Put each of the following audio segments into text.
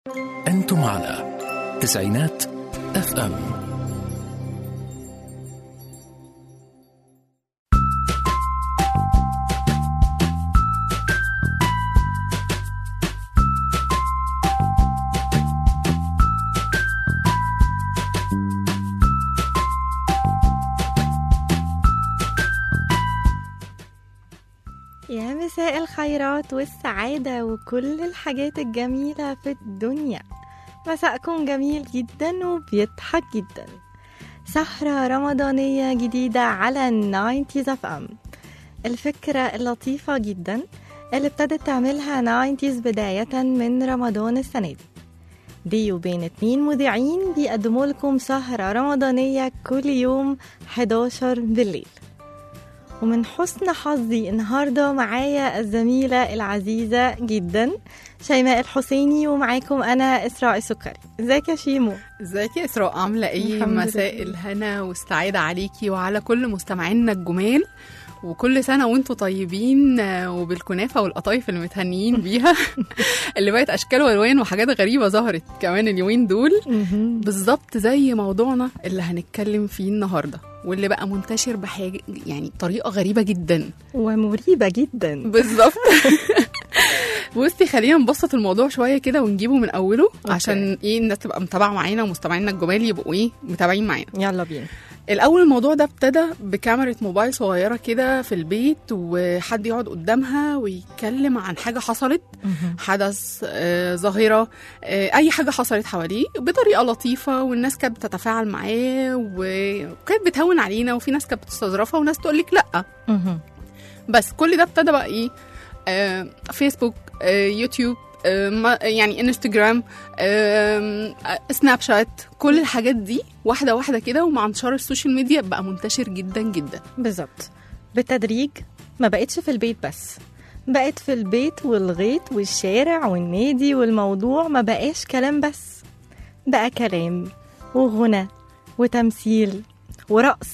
أنتم على تسعينات اف ام يا مساء الخيرات والسعادة وكل الحاجات الجميلة في الدنيا مساءكم جميل جدا وبيضحك جدا سهرة رمضانية جديدة على الناينتيز اف ام الفكرة اللطيفة جدا اللي ابتدت تعملها ناينتيز بداية من رمضان السنة دي دي وبين اتنين مذيعين بيقدموا لكم سهرة رمضانية كل يوم 11 بالليل ومن حسن حظي النهارده معايا الزميله العزيزه جدا شيماء الحسيني ومعاكم انا اسراء السكري ازيك يا شيمو ازيك يا اسراء عامله ايه الحمد مساء لله. الهنا والسعاده عليكي وعلى كل مستمعينا الجمال وكل سنه وانتم طيبين آه، وبالكنافه والقطايف اللي متهنيين بيها اللي بقت اشكال والوان وحاجات غريبه ظهرت كمان اليومين دول بالظبط زي موضوعنا اللي هنتكلم فيه النهارده واللي بقى منتشر بحاجه يعني بطريقه غريبه جدا ومريبه جدا بالظبط بصي خلينا نبسط الموضوع شويه كده ونجيبه من اوله أوكي. عشان ايه الناس تبقى متابعه معانا ومستمعينا الجمال يبقوا ايه متابعين معانا يلا بينا الاول الموضوع ده ابتدى بكاميرا موبايل صغيره كده في البيت وحد يقعد قدامها ويتكلم عن حاجه حصلت حدث آه، ظاهره آه، اي حاجه حصلت حواليه بطريقه لطيفه والناس كانت بتتفاعل معاه وكانت بتهون علينا وفي ناس كانت بتستظرفها وناس تقول لك لا بس كل ده ابتدى بقى ايه آه فيسبوك آه يوتيوب آه ما- يعني انستجرام آه سناب شات كل الحاجات دي واحده واحده كده ومع انتشار السوشيال ميديا بقى منتشر جدا جدا بالظبط بالتدريج ما بقتش في البيت بس بقت في البيت والغيط والشارع والنادي والموضوع ما بقاش كلام بس بقى كلام وغنى وتمثيل ورقص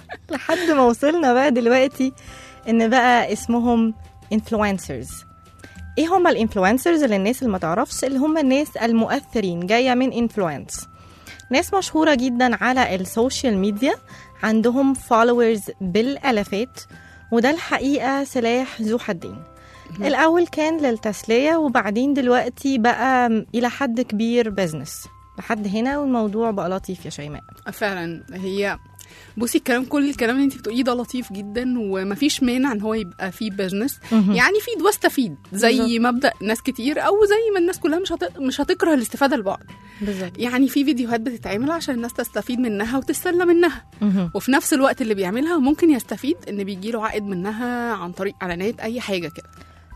لحد ما وصلنا بقى دلوقتي ان بقى اسمهم influencers ايه هم الانفلونسرز اللي الناس اللي ما تعرفش اللي هم الناس المؤثرين جايه من انفلونس ناس مشهوره جدا على السوشيال ميديا عندهم فولورز بالالافات وده الحقيقه سلاح ذو حدين الاول كان للتسليه وبعدين دلوقتي بقى الى حد كبير بزنس لحد هنا والموضوع بقى لطيف يا شيماء فعلا هي بصي الكلام كل الكلام اللي انت بتقوليه ده لطيف جدا ومفيش مانع ان هو يبقى فيه بزنس يعني فيد واستفيد زي بالظبط. مبدا ناس كتير او زي ما الناس كلها مش هت... مش هتكره الاستفاده لبعض بالظبط يعني في فيديوهات بتتعمل عشان الناس تستفيد منها وتتسلى منها مهم. وفي نفس الوقت اللي بيعملها ممكن يستفيد ان بيجيله عائد منها عن طريق اعلانات اي حاجه كده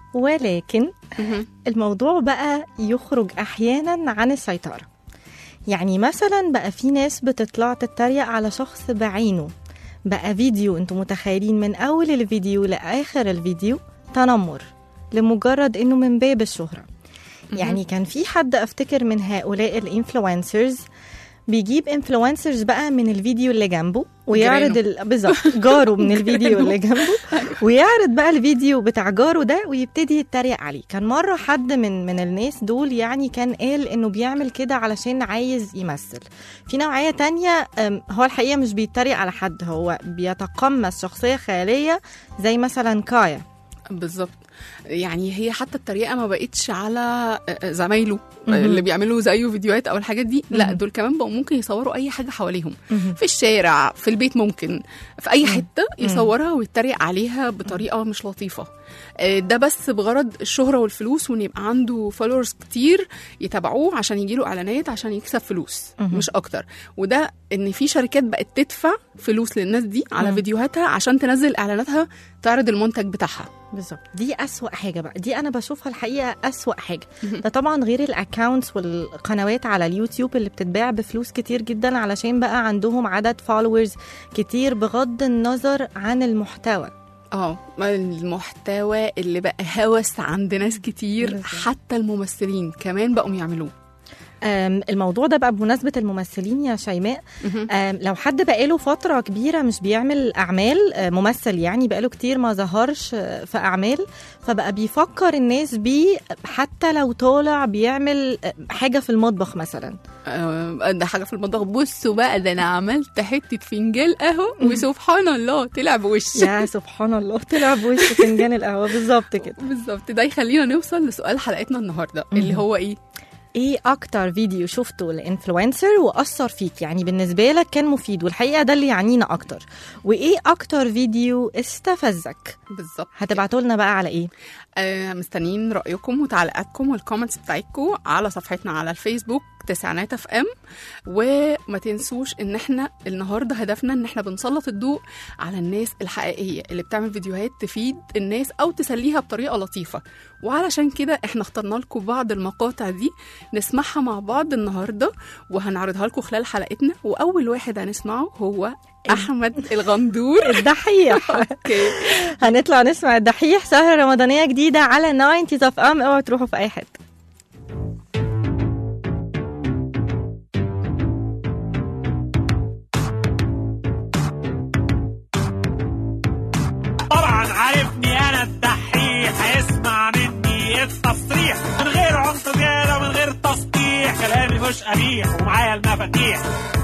ولكن الموضوع بقى يخرج احيانا عن السيطره يعني مثلا بقى في ناس بتطلع تتريق على شخص بعينه بقى فيديو انتوا متخيلين من اول الفيديو لاخر الفيديو تنمر لمجرد انه من باب الشهره يعني كان في حد افتكر من هؤلاء الانفلونسرز بيجيب انفلونسرز بقى من الفيديو اللي جنبه ويعرض ال... بالظبط جاره من الفيديو اللي جنبه ويعرض بقى الفيديو بتاع جاره ده ويبتدي يتريق عليه كان مرة حد من من الناس دول يعني كان قال انه بيعمل كده علشان عايز يمثل في نوعية تانية أم، هو الحقيقة مش بيتريق على حد هو بيتقمص شخصية خيالية زي مثلا كايا بالظبط يعني هي حتى التريقه ما بقتش على زمايله مهم. اللي بيعملوا زيه فيديوهات او الحاجات دي لا مهم. دول كمان بقوا ممكن يصوروا اي حاجه حواليهم في الشارع في البيت ممكن في اي حته يصورها ويتريق عليها بطريقه مش لطيفه آه، ده بس بغرض الشهره والفلوس وان يبقى عنده فولورز كتير يتابعوه عشان يجيله اعلانات عشان يكسب فلوس مهم. مش اكتر وده ان في شركات بقت تدفع فلوس للناس دي على مم. فيديوهاتها عشان تنزل اعلاناتها تعرض المنتج بتاعها بالظبط دي أسوأ حاجة بقى دي أنا بشوفها الحقيقة أسوأ حاجة ده طبعا غير الأكاونتس والقنوات على اليوتيوب اللي بتتباع بفلوس كتير جدا علشان بقى عندهم عدد فولورز كتير بغض النظر عن المحتوى اه المحتوى اللي بقى هوس عند ناس كتير بالظبط. حتى الممثلين كمان بقوا يعملوه أم، الموضوع ده بقى بمناسبة الممثلين يا شيماء أم، لو حد بقاله فترة كبيرة مش بيعمل أعمال أه، ممثل يعني بقاله كتير ما ظهرش أه، في أعمال فبقى بيفكر الناس بيه حتى لو طالع بيعمل أه، حاجة في المطبخ مثلا آه، ده حاجه في المطبخ بصوا بقى ده انا عملت حته فنجان قهوه وسبحان الله طلع بوش يا سبحان الله طلع بوش فنجان القهوة بالظبط كده بالظبط ده يخلينا نوصل لسؤال حلقتنا النهارده اللي هو ايه ايه اكتر فيديو شفته لانفلونسر واثر فيك يعني بالنسبه لك كان مفيد والحقيقه ده اللي يعنينا اكتر وايه اكتر فيديو استفزك بالظبط هتبعتوا لنا بقى على ايه آه مستنيين رايكم وتعليقاتكم والكومنتس بتاعتكم على صفحتنا على الفيسبوك تسعينات اف ام وما تنسوش ان احنا النهارده هدفنا ان احنا بنسلط الضوء على الناس الحقيقيه اللي بتعمل فيديوهات تفيد الناس او تسليها بطريقه لطيفه وعلشان كده احنا اخترنا لكم بعض المقاطع دي نسمعها مع بعض النهارده وهنعرضها لكم خلال حلقتنا واول واحد هنسمعه هو احمد الغندور الدحيح اوكي هنطلع نسمع الدحيح سهرة رمضانية جديدة على 90 اوف ام اوعوا تروحوا في اي حتة طبعا عارفني انا الدحيح هيسمع مني التصريح من غير عنف زياده ومن غير تسطيح كلامي مش قبيح ومعايا المفاتيح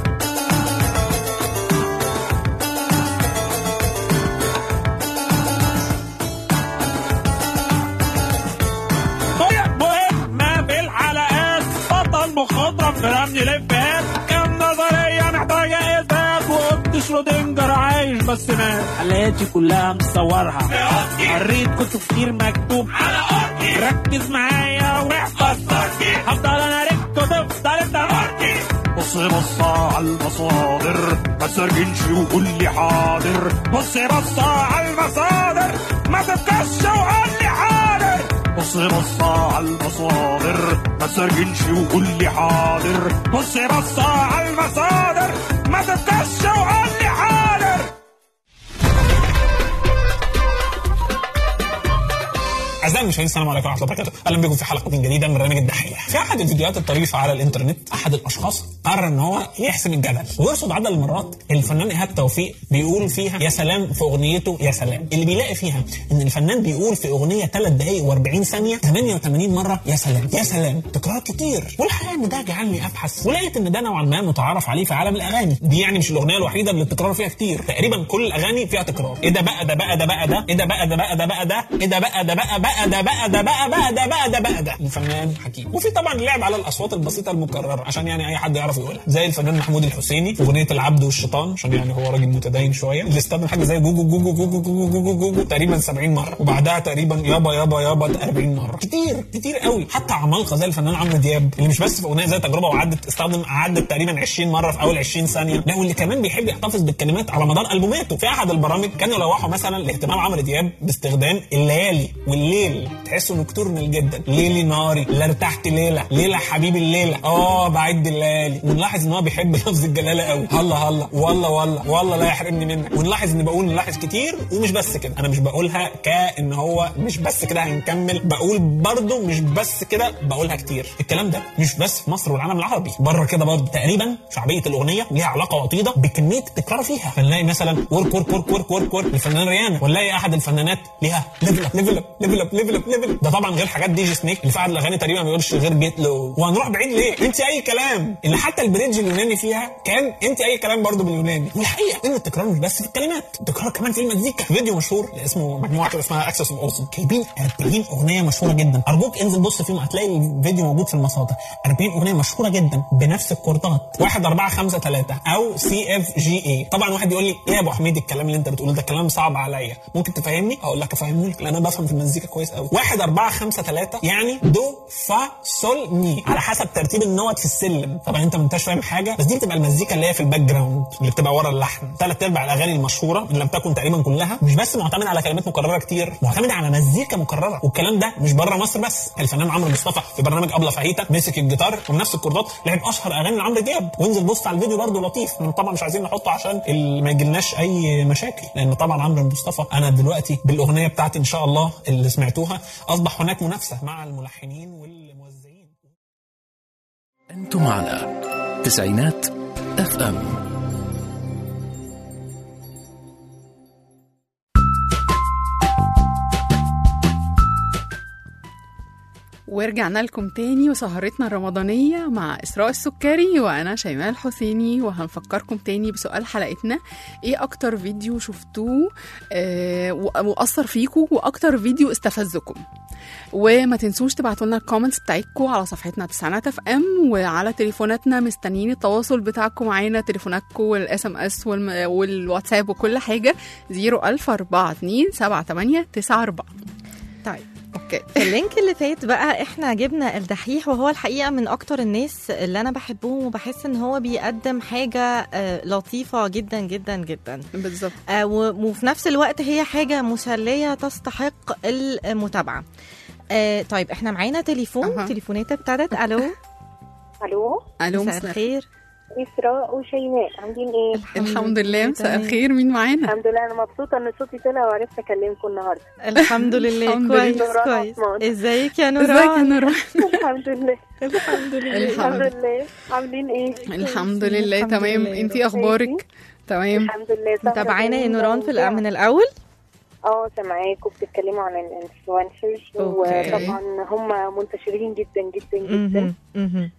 طريق مهمة في الحلقات بطل مخضرم في رمي الإفيهات كم نظرية محتاجة إثبات وقلت شرودنجر عايش بس مات حلقاتي كلها مصورها قريت كتب كتير مكتوب على أرضي ركز معايا واحفظ هفضل أنا رك وتفضل أنت مرتي بص بص على المصادر ما تسرجنش وقول لي حاضر بص بص على المصادر ما تبكش وقول لي حاضر بص بص على المصادر ما تسرجنش وقول لي حاضر بص بص على المصادر ما تبكش وقول لي حاضر اعزائي المشاهدين السلام عليكم ورحمه الله وبركاته اهلا بكم في حلقه جديده من برنامج الدحيح في احد الفيديوهات الطريفه على الانترنت احد الاشخاص قرر ان هو يحسم الجدل ويرصد عدد المرات الفنان ايهاب توفيق بيقول فيها يا سلام في اغنيته يا سلام اللي بيلاقي فيها ان الفنان بيقول في اغنيه 3 دقائق و40 ثانيه 88 مره يا سلام يا سلام تكرار كتير والحقيقه ان ده جعلني ابحث ولقيت ان ده نوعا ما متعارف عليه في عالم الاغاني دي يعني مش الاغنيه الوحيده اللي التكرار فيها كتير تقريبا كل الاغاني فيها تكرار ايه ده بقى ده بقى ده بقى ده ايه ده بقى ده بقى ده بقى ده ايه ده بقى ده بقى بقى ده بقى ده بقى بقى ده بقى ده بقى ده الفنان حكيم وفي طبعا اللعب على الاصوات البسيطه المكرره عشان يعني اي حد يعرف يقولها زي الفنان محمود الحسيني في اغنيه العبد والشيطان عشان يعني هو راجل متدين شويه اللي استخدم حاجه زي جوجو جوجو جوجو جوجو جوجو جوجو تقريبا 70 مره وبعدها تقريبا يابا يابا يابا 40 مره كتير كتير قوي حتى عمالقه زي الفنان عمرو دياب اللي مش بس في اغنيه زي تجربه وعدت استخدم عدت تقريبا 20 مره في اول 20 ثانيه لا واللي كمان بيحب يحتفظ بالكلمات على مدار البوماته في احد البرامج كانوا لوحوا مثلا لاهتمام عمرو دياب باستخدام الليالي والليل تحسوا نكتورنال جدا ليلي ناري لا ارتحت ليله ليله حبيبي الليله اه بعد الليالي ونلاحظ ان هو بيحب لفظ الجلاله قوي هلا هلا والله والله والله لا يحرمني منك ونلاحظ ان بقول نلاحظ كتير ومش بس كده انا مش بقولها كان هو مش بس كده هنكمل بقول برضه مش بس كده بقولها كتير الكلام ده مش بس في مصر والعالم العربي بره كده برضه تقريبا شعبيه الاغنيه ليها علاقه وطيده بكميه التكرار فيها فنلاقي مثلا ورك ورك ورك ورك ورك ورك الفنان ريانا ونلاقي احد الفنانات ليها ليفل اب ليفل اب ليفل اب ليفل اب ليفل ده طبعا غير حاجات دي جي سنيك اللي في احد الاغاني تقريبا ما بيقولش غير جيت لو وهنروح بعيد ليه انت اي كلام اللي حتى البريدج اليوناني فيها كان انت اي كلام برضه باليوناني والحقيقه ان التكرار مش بس في الكلمات التكرار كمان في المزيكا فيديو مشهور اسمه مجموعه كده اسمها اكسس اوف اوسم جايبين 40 اغنيه مشهوره جدا ارجوك انزل بص فيهم هتلاقي الفيديو موجود في المصادر 40 اغنيه مشهوره جدا بنفس الكوردات 1 4 5 3 او سي اف جي اي طبعا واحد يقول لي ايه يا ابو حميد الكلام اللي انت بتقوله ده كلام صعب عليا ممكن تفهمني اقول لك افهمه لك لان انا بفهم في المزيكا كويس قوي 1 4 5 3 يعني دو فا سول مي على حسب ترتيب النوت في السلم طبعا انت ما انتش فاهم حاجه بس دي بتبقى المزيكا اللي هي في الباك جراوند اللي بتبقى ورا اللحن ثلاث ارباع الاغاني المشهوره ان لم تكن تقريبا كلها مش بس معتمد على كلمات مكرره كتير معتمد على مزيكا مكرره والكلام ده مش بره مصر بس الفنان عمرو مصطفى في برنامج ابله فاهيتا مسك الجيتار وبنفس الكوردات لعب اشهر اغاني لعمرو دياب وانزل بص على الفيديو برده لطيف طبعا مش عايزين نحطه عشان ال- ما يجيلناش اي مشاكل لان طبعا عمرو مصطفى انا دلوقتي بالاغنيه بتاعتي ان شاء الله اللي سمعتوها اصبح هناك منافسه مع الملحنين والموزعين أنتم على تسعينات اف ام ورجعنا لكم تاني وسهرتنا الرمضانية مع إسراء السكري وأنا شيماء الحسيني وهنفكركم تاني بسؤال حلقتنا إيه أكتر فيديو شفتوه آه و- وأثر فيكم وأكتر فيديو استفزكم وما تنسوش تبعتوا لنا الكومنتس بتاعتكم على صفحتنا تسعينات اف ام وعلى تليفوناتنا مستنيين التواصل بتاعكم معانا تليفوناتكم والاس ام اس والواتساب وكل حاجه 01042 78 94 طيب اوكي في اللينك اللي فات بقى احنا جبنا الدحيح وهو الحقيقه من اكتر الناس اللي انا بحبهم وبحس ان هو بيقدم حاجه آه، لطيفه جدا جدا جدا بالظبط آه، و- وفي نفس الوقت هي حاجه مسليه تستحق المتابعه آه، طيب احنا معانا تليفون أها. تليفونات ابتدت الو الو الو مساء مساء الخير اسراء وشيماء عاملين ايه الحمد لله مساء تمام. الخير مين معانا الحمد لله انا مبسوطه ان صوتي طلع وعرفت اكلمكم النهارده الحمد لله الحمد كويس لله. نوران كويس عثمان. ازيك يا ازيك يا نوران نوران الحمد لله الحمد لله الحمد الحمد لله عاملين ايه الحمد لله الحمد تمام لله. انتي اخبارك تمام الحمد لله سهرة متابعانا يا جميلة نوران في وممتعة. الأ- من الاول اه سامعاكم بتتكلموا عن الانفلونسرز أوكي. وطبعا هم منتشرين جدا جدا جدا مهم. مهم.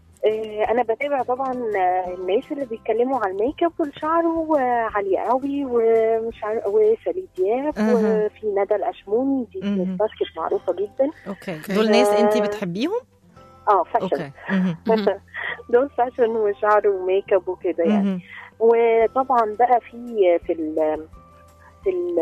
آه، انا بتابع طبعا آه، الناس اللي بيتكلموا على الميك اب والشعر وعلي قوي ومش عارف وسالي دياب أها. وفي ندى الاشموني دي مهم. باسكت معروفه جدا اوكي أوكي. دول ناس انت آه. بتحبيهم اه فاشن اوكي مهم. مهم. دول فاشن وشعر وميك اب وكده يعني مهم. وطبعا بقى في في ال في ال-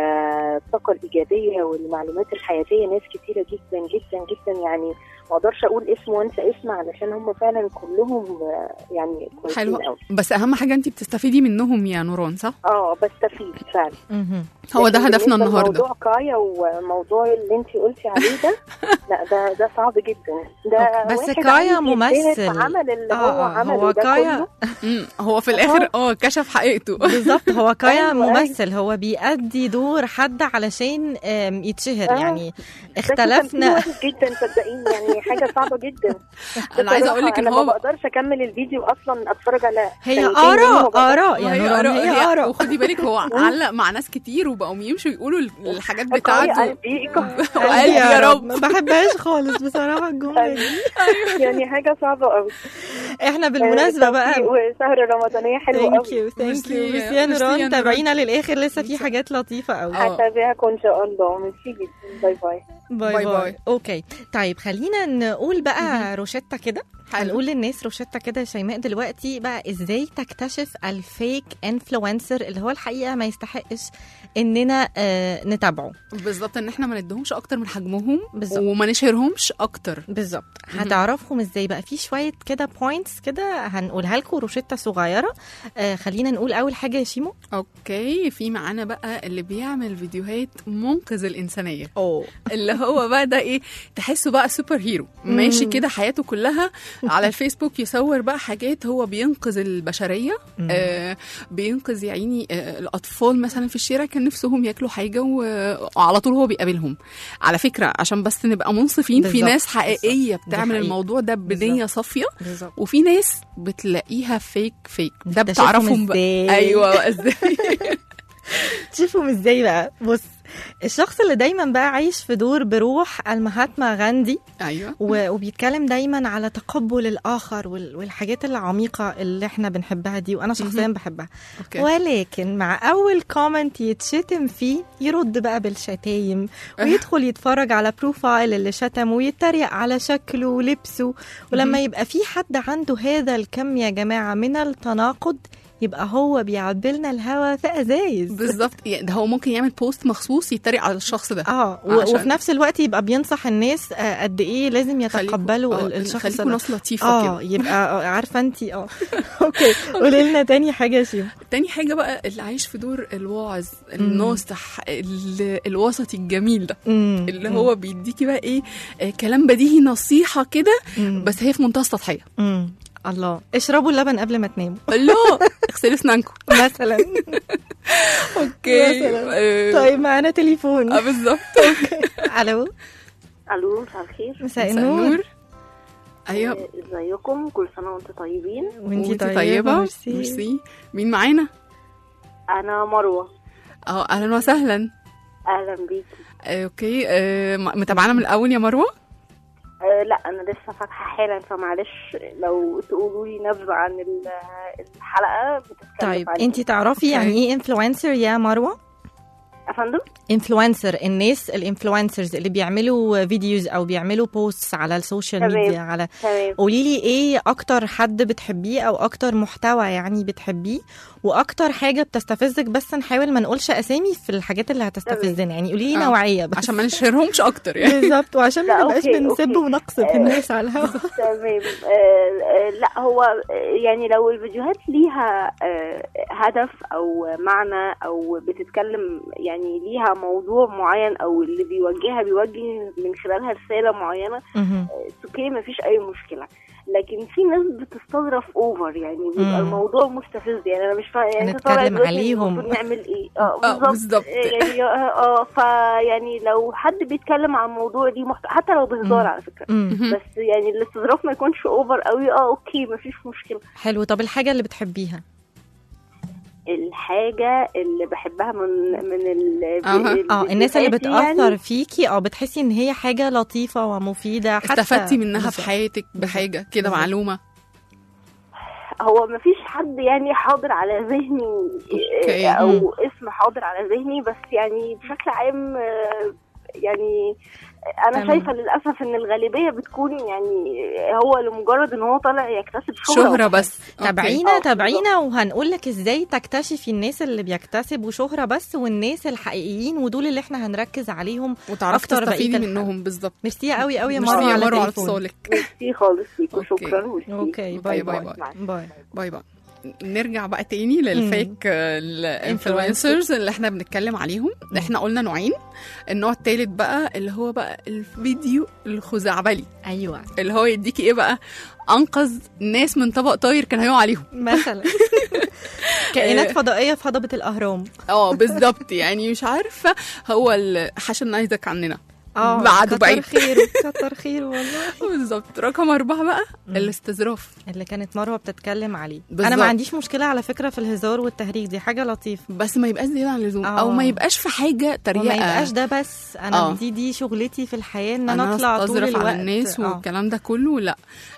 الطاقة الإيجابية والمعلومات الحياتية ناس كتيرة جدا جدا جدا يعني ما أقدرش أقول اسم وأنسى اسم علشان هم فعلا كلهم آه، يعني كويسين حلو أوي بس اهم حاجه انتي بتستفيدي منهم يا نوران صح اه بستفيد فعلا مهم. هو ده لكن هدفنا بالنسبة النهارده موضوع كايا وموضوع اللي انت قلتي عليه ده لا ده ده صعب جدا ده أوكي. بس واحد كايا عايز يجتهد ممثل. في عمل اللي آه، هو آه، عمله هو ده كايا كله مم، هو في الاخر اه كشف حقيقته بالظبط هو كايا أيوة، أيوة. ممثل هو بيأدي دور حد علشان آم، يتشهر آه. يعني بس تمثيله اختلفنا وحش جدا صدقيني يعني حاجه صعبه جدا انا عايزه اقول لك ان انا ما هو بقدرش اكمل الفيديو اصلا اتفرج على هي ثانيتين منه آراء وبقدر- آراء يا وهي نوران آراء- هي هي- آراء وخدي بالك هو علق مع ناس كتير وبقوا يمشوا يقولوا الحاجات كايا بتاعته قلبي وقال يا رب ما بحبهاش خالص بصراحة الجملة دي يعني حاجه صعبه قوي احنا بالمناسبة بقى وسهره رمضانيه حلوه ثانك قوي يو ثانك ميرسي يو يا- ميرسي يا ميرسي يا نوران نوران. تابعينا للآخر لسه في حاجات لطيفة قوي آه. هتابعكم ان شاء الله ميرسي جدا باي باي باي باي باي, باي. اوكي طيب خلينا نقول بقى روشتة كده حلو. هنقول للناس روشتة كده يا شيماء دلوقتي بقى ازاي تكتشف الفيك انفلونسر اللي هو الحقيقة ما يستحقش اننا آه نتابعه بالظبط ان احنا ما ندهمش اكتر من حجمهم بالظبط. وما نشهرهمش اكتر بالظبط هتعرفهم ازاي بقى في شويه كده بوينتس كده هنقولها لكم روشته صغيره آه خلينا نقول اول حاجه يا شيمو اوكي في معانا بقى اللي بيعمل فيديوهات منقذ الانسانيه اوه اللي هو بقى ده ايه تحسه بقى سوبر هيرو ماشي كده حياته كلها على الفيسبوك يصور بقى حاجات هو بينقذ البشريه آه بينقذ يا عيني آه الاطفال مثلا في الشارع كان نفسهم ياكلوا حاجه و- وعلى طول هو بيقابلهم على فكره عشان بس نبقى منصفين في بالظبط، ناس حقيقيه بالظبط. دي بتعمل حقيقة. الموضوع ده بنيه بالظبط. صافيه بالظبط وفي ناس بتلاقيها فيك فيك ده تكتشفهم بتعرفهم بقى إزاي؟ ايوه بقى ازاي تشوفهم ازاي بقى بص الشخص اللي دايما بقى عايش في دور بروح المهاتما غاندي ايوه و- وبيتكلم دايما على تقبل الاخر وال- والحاجات العميقه اللي احنا بنحبها دي وانا شخصيا بحبها اوكي ولكن مع اول كومنت يتشتم فيه يرد بقى بالشتايم ويدخل يتفرج على بروفايل اللي شتمه ويتريق على شكله ولبسه ولما يبقى في حد عنده هذا الكم يا جماعه من التناقض يبقى هو بيعبلنا الهوا في ازايز بالظبط يعني ده هو ممكن يعمل بوست مخصوص يتريق على الشخص ده اه و- عشان- وفي نفس الوقت يبقى بينصح الناس آه، قد ايه لازم يتقبلوا خليكوا- ال- آه، الشخص خليكوا ده. ناس لطيفه اه كده يبقى آه، عارفه انت اه اوكي قولي لنا تاني حاجه يا شيماء تاني حاجه بقى اللي عايش في دور الواعظ الناصح ال- الوسطي الجميل ده مم. اللي هو بيديكي بقى ايه آه، كلام بديهي نصيحه كده مم. بس هي في منتهى السطحيه مم. الله اشربوا اللبن قبل ما تناموا لا اغسلوا اسنانكم مثلا اوكي مثلاً. آه، طيب معانا تليفون اه بالظبط الو الو مساء الخير مساء مساء النور النور ايوه آه، ازيكم كل سنه وانتم طيبين وانتي وانتي طيبة, ميرسي. ميرسي مين معانا انا مروه اه اهلا وسهلا اهلا بيكي آه، اوكي آه، م- متابعانا من الاول يا مروه أه لا انا لسه فاتحه حالا فمعلش لو تقولوا لي نبذه عن ال- الحلقه بتتكلم طيب عن انت إيه؟ تعرفي أوكي. يعني ايه انفلونسر يا مروه يا فندم انفلونسر الناس الانفلونسرز اللي بيعملوا فيديوز او بيعملوا بوستس على السوشيال تمام. ميديا على تمام قولي لي ايه اكتر حد بتحبيه او اكتر محتوى يعني بتحبيه واكتر حاجه بتستفزك بس نحاول ما نقولش اسامي في الحاجات اللي هتستفزنا يعني قولي لي آه. نوعيه بس عشان ما نشهرهمش اكتر يعني بالظبط وعشان ما لا، نبقاش أوكي، بنسب أوكي. ونقصف آه. الناس على الهوا تمام آه، آه، لا هو آه، يعني لو الفيديوهات ليها آه، هدف او معنى او بتتكلم يعني ليها موضوع معين او اللي بيوجهها بيوجه من خلالها رساله معينه مهم. اوكي مفيش اي مشكله لكن في ناس بتستظرف اوفر يعني بيبقى مم. الموضوع مستفز يعني انا مش فاهم يعني انت هنتكلم طالع دلوقتي عليهم. المفروض نعمل ايه اه آه، بالظبط بالظبط. يعني اه فيعني لو حد بيتكلم عن موضوع دي محت... حتى لو بهزار مم. على فكره مم. بس يعني الاستظراف ما يكونش اوفر قوي اه اوكي مفيش مشكله حلو طب الحاجه اللي بتحبيها الحاجه اللي بحبها من من ال أها. ال- اه الناس اللي الفيديوهات بتاثر يعني فيكي اه بتحسي ان هي حاجه لطيفه ومفيده حتى استفدتي منها في بالظبط. حياتك بحاجه كده بالظبط. معلومه هو مفيش حد يعني حاضر على ذهني أوكي. آه، او اسم حاضر على ذهني بس يعني بشكل عام آه، يعني انا تمام. شايفه للاسف ان الغالبيه بتكون يعني هو لمجرد ان هو طالع يكتسب شهره, شهره بس أوكي. تابعينا آه، تابعينا وهنقول لك ازاي تكتشفي الناس اللي بيكتسبوا شهرة بس والناس الحقيقيين ودول اللي احنا هنركز عليهم وتعرفي أكتر بقية تستفيدي الحلقة. منهم بالظبط ميرسي قوي قوي يا ميرسي مروه يا على مروه على تليفونك. اتصالك ميرسي خالص ليكوا أوكي. شكرا ميرسي. اوكي باي باي باي باي باي. باي باي باي نرجع بقى تاني للفيك الانفلونسرز اللي احنا بنتكلم عليهم احنا قلنا نوعين النوع التالت بقى اللي هو بقى الفيديو الخزعبلي ايوه اللي هو يديكي ايه بقى انقذ ناس من طبق طاير كان هيقع عليهم مثلا كائنات فضائيه في هضبه الاهرام اه بالظبط يعني مش عارفه هو ال- حاشا نايزك عننا اه بعده كتر بعيد. خيره كتر خيره والله بالظبط رقم أربعة بقى الاستظراف اللي كانت مروه بتتكلم عليه بالظبط. انا ما عنديش مشكله على فكره في الهزار والتهريج دي حاجه لطيفه بس ما يبقاش زيادة عن اللزوم آه. او ما يبقاش في حاجه تريقه وما يبقاش ده بس انا آه. دي دي شغلتي في الحياه ان انا انا اطلع طول استظرف الوقت على الناس آه. والكلام ده كله لا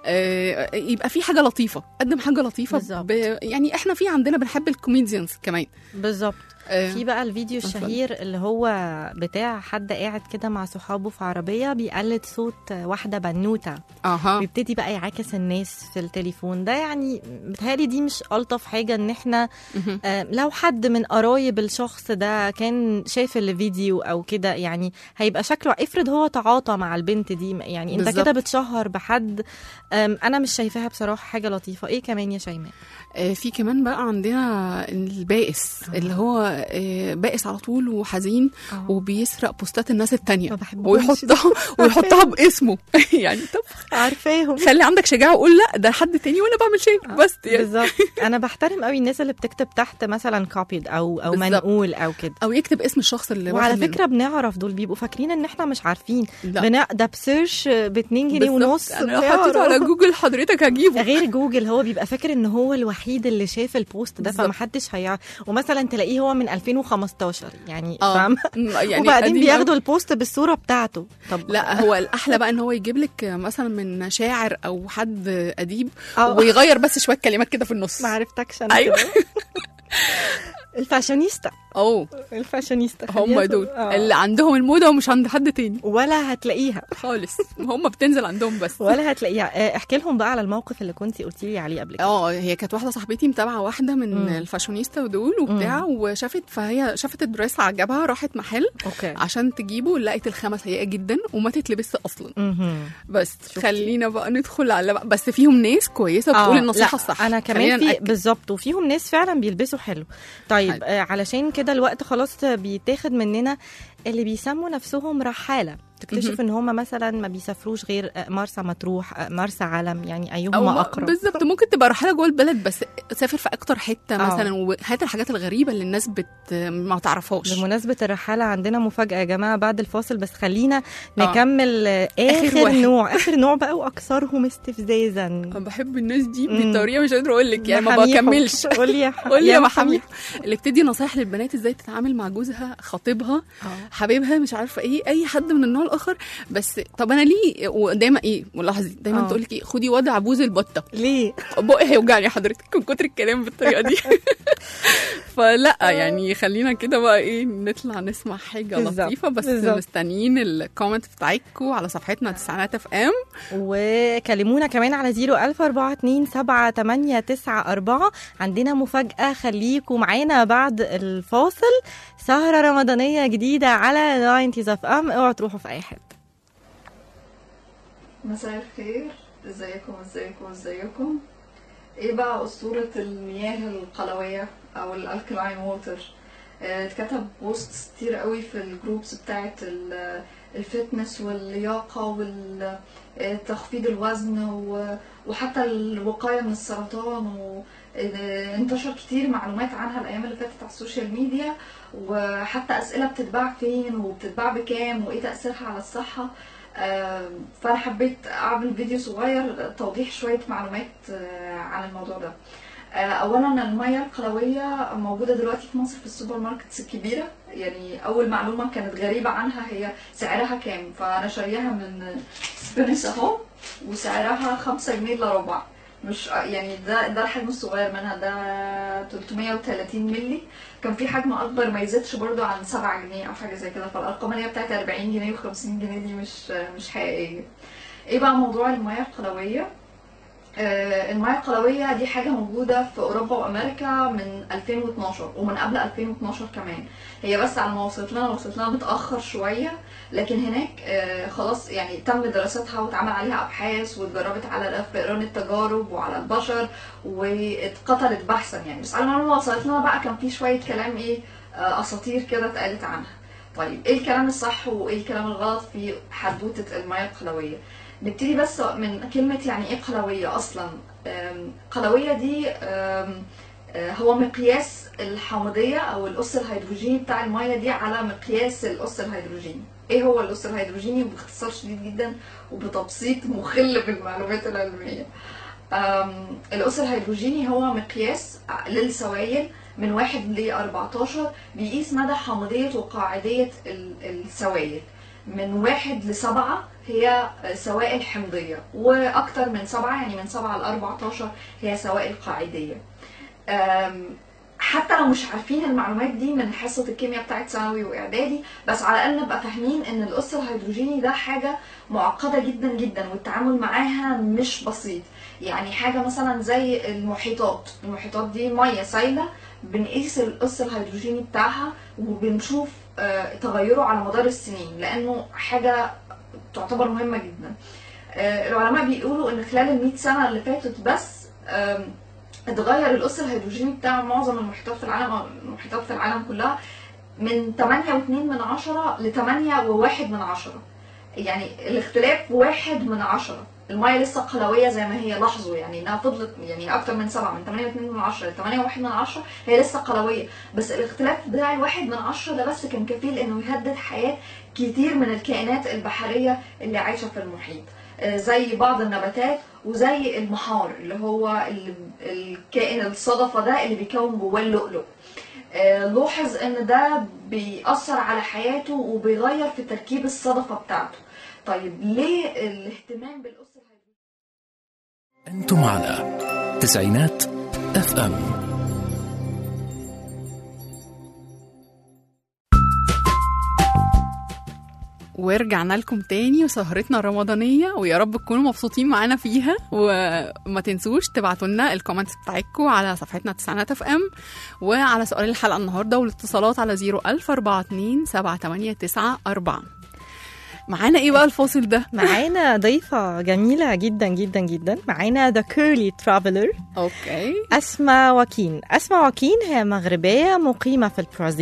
آه يبقى في حاجه لطيفه قدم حاجه لطيفه بالظبط. ب... يعني احنا في عندنا بنحب الكوميديانز كمان بالظبط آه في بقى الفيديو اتفضل. الشهير اللي هو بتاع حد قاعد كده مع صحابه في عربية بيقلد صوت واحدة بنوتة اها بيبتدي بقى يعاكس الناس في التليفون ده يعني بتهيألي دي مش ألطف حاجة ان احنا مهم. آه، لو حد من قرايب الشخص ده كان شاف الفيديو او كده يعني هيبقى شكله افرض هو تعاطى مع البنت دي يعني انت بالظبط. كده بتشهر بحد آم، انا مش شايفاها بصراحة حاجة لطيفة ايه كمان يا شيماء آه في كمان بقى عندنا البائس اللي هو آه بائس على طول وحزين آه. وبيسرق بوستات الناس التانية ما بحبهمش ويحطها ويحطها باسمه يعني طب عارفاهم خلي عندك شجاعه وقول لا ده حد تاني وانا بعمل شيء بس يعني بالظبط انا بحترم قوي الناس اللي بتكتب تحت مثلا كوبيد او او بالظبط. منقول او كده او يكتب اسم الشخص اللي وعلى واخد منه. فكره بنعرف دول بيبقوا فاكرين ان احنا مش عارفين لا. بنا... ده بسيرش ب 2 جنيه بالظبط. ونص انا لو حطيته على بيعرف. جوجل حضرتك هجيبه غير جوجل هو بيبقى فاكر ان هو الوحيد اللي شاف البوست ده بالظبط. فمحدش هيعرف ومثلا تلاقيه هو من 2015 يعني اه فاهم يعني وبعدين قديم بياخدوا البوست بالصوره بتاعته طب لا هو الاحلى بقى ان هو يجيب لك مثلا من شاعر او حد اديب آه. ويغير بس شويه كلمات كده في النص ما عرفتكش انا أيوة. كده. الفاشونيستا اوه الفاشونيستا هم خليها دول تقول- آه. اللي عندهم الموضه ومش عند حد تاني ولا هتلاقيها خالص هم بتنزل عندهم بس ولا هتلاقيها آه، احكي لهم بقى على الموقف اللي كنتي قلتي لي عليه قبل كده اه هي كانت واحده صاحبتي متابعه واحده من مم. الفاشونيستا ودول وبتاع وشافت فهي شافت الدريس عجبها راحت محل اوكي عشان تجيبه لقيت الخامه سيئه جدا وما تتلبس اصلا مهم. بس خلينا بقى ندخل على بقى بس فيهم ناس كويسه بتقول آه، النصيحه لا، الصح انا خلينا كمان في نأكد. بالظبط وفيهم ناس فعلا بيلبسوا حلو طيب حلو. آه علشان كده الوقت خلاص بيتاخد مننا اللي بيسموا نفسهم رحاله تكتشف ان هم مثلا ما بيسافروش غير آه، مرسى مطروح آه، مرسى علم يعني ايهما ما- اقرب بالظبط ممكن تبقى رحله جوه البلد بس سافر في اكتر حته آه. مثلا وهات الحاجات الغريبه اللي الناس بت ما تعرفهاش بمناسبة الرحالة عندنا مفاجأة يا جماعة بعد الفاصل بس خلينا آه. نكمل آه. آخر آخر واحد. نوع آخر نوع بقى وأكثرهم استفزازا انا بحب الناس دي مم. بطريقه مش قادره اقول لك يعني ما محاميحو. بكملش قولي يا ح- قول لي يا محامي محامي اللي بتدي نصايح للبنات ازاي تتعامل مع جوزها خطيبها حبيبها مش عارفه ايه اي حد من النوع الاخر بس طب انا ليه ودايما ايه ولاحظي دايما آه. تقول لك ايه خدي وضع بوز البطه ليه؟ بقي هيوجعني حضرتك من كتر الكلام بالطريقه دي فلا يعني خلينا كده بقى ايه نطلع نسمع حاجه بالظبط، لطيفه بس بالظبط. مستنيين الكومنت بتاعتكم على صفحتنا تسعينات اف ام وكلمونا كمان على 01427 عندنا مفاجأة خليكم معانا بعد الفاصل سهرة رمضانية جديدة على 90 اف ام اوعوا تروحوا في أي حتة مساء الخير ازيكم ازيكم ازيكم ايه بقى اسطورة المياه القلوية او الالكلاين ووتر اتكتب بوست كتير قوي في الجروبس بتاعت ال- الفتنس واللياقة وتخفيض الوزن و- وحتى الوقاية من السرطان وانتشر كتير معلومات عنها الايام اللي فاتت على السوشيال ميديا وحتى اسئلة بتتباع فين وبتتباع بكام وايه تأثيرها على الصحة آم، فانا حبيت اعمل فيديو صغير توضيح شويه معلومات آه، عن الموضوع ده آه، اولا الميه القلويه موجوده دلوقتي في مصر في السوبر ماركتس الكبيره يعني اول معلومه كانت غريبه عنها هي سعرها كام فانا شارياها من سبينس اهو وسعرها خمسة جنيه الا ربع مش يعني ده ده الحجم الصغير منها ده 330 مللي كان في حجم اكبر ما يزيدش برضو عن 7 جنيه او حاجه زي كده فالارقام اللي هي بتاعت 40 جنيه و50 جنيه دي مش مش حقيقيه ايه بقى موضوع المياه القلويه آه، المياه القلوية دي حاجة موجودة في أوروبا وأمريكا من 2012 ومن قبل 2012 كمان هي بس على ما وصلت لنا وصلت لنا متأخر شوية لكن هناك آه، خلاص يعني تم دراستها واتعمل عليها أبحاث واتجربت على فئران التجارب وعلى البشر واتقتلت بحثا يعني بس على ما وصلت لنا بقى كان في شوية كلام إيه آه، أساطير كده اتقالت عنها طيب ايه الكلام الصح وايه الكلام الغلط في حدوتة المياه القلوية نبتدي بس من كلمة يعني ايه قلوية اصلا أم، قلوية دي أم، آه، هو مقياس الحامضية او الأس الهيدروجيني بتاع المية دي على مقياس الأس الهيدروجيني ايه هو الأس الهيدروجيني باختصار شديد جدا وبتبسيط مخل بالمعلومات العلمية أم، الأس الهيدروجيني هو مقياس للسوائل من واحد ل 14 بيقيس مدى حامضية وقاعدية ال- السوائل من واحد لسبعة هي سوائل حمضية وأكتر من سبعة يعني من سبعة ل 14 هي سوائل قاعدية أم، حتى لو مش عارفين المعلومات دي من حصة الكيمياء بتاعت ثانوي وإعدادي بس على الأقل نبقى فاهمين إن الأس الهيدروجيني ده حاجة معقدة جدا جدا والتعامل معاها مش بسيط يعني حاجة مثلا زي المحيطات المحيطات دي مية سايلة بنقيس الأس الهيدروجيني بتاعها وبنشوف آه، تغيره على مدار السنين لأنه حاجة تعتبر مهمة جدا آه، العلماء بيقولوا إن خلال المئة سنة اللي فاتت بس آم، اتغير الأس الهيدروجيني بتاع معظم المحيطات في العالم أو المحيطات في العالم كلها من 8.2 من عشرة ل 8.1 من عشرة يعني الاختلاف واحد من عشرة المية لسه قلوية زي ما هي لاحظوا يعني انها فضلت يعني اكتر من سبعة من 8.2 من عشرة ل 8.1 من عشرة هي لسه قلوية بس الاختلاف بتاع الواحد من عشرة ده بس كان كفيل انه يهدد حياة كتير من الكائنات البحرية اللي عايشة في المحيط آه، زي بعض النباتات وزي المحار اللي هو ال- الكائن الصدفة ده اللي بيكون جواه اللؤلؤ آه، لاحظ ان ده بيأثر على حياته وبيغير في تركيب الصدفة بتاعته طيب ليه الاهتمام بالأس الهيدروجينية أنتم على تسعينات اف ام ورجعنا لكم تاني وسهرتنا الرمضانية ويا رب تكونوا مبسوطين معانا فيها وما تنسوش تبعتوا لنا الكومنتس بتاعتكم على صفحتنا تسعينات اف ام وعلى سؤال الحلقة النهاردة والاتصالات على 01042 7894 معانا ايه بقى الفاصل ده؟ معانا ضيفة جميلة جدا جدا جدا معانا ذا كيرلي ترافلر اوكي أسماء وكين أسماء وكين هي مغربية مقيمة في البرازيل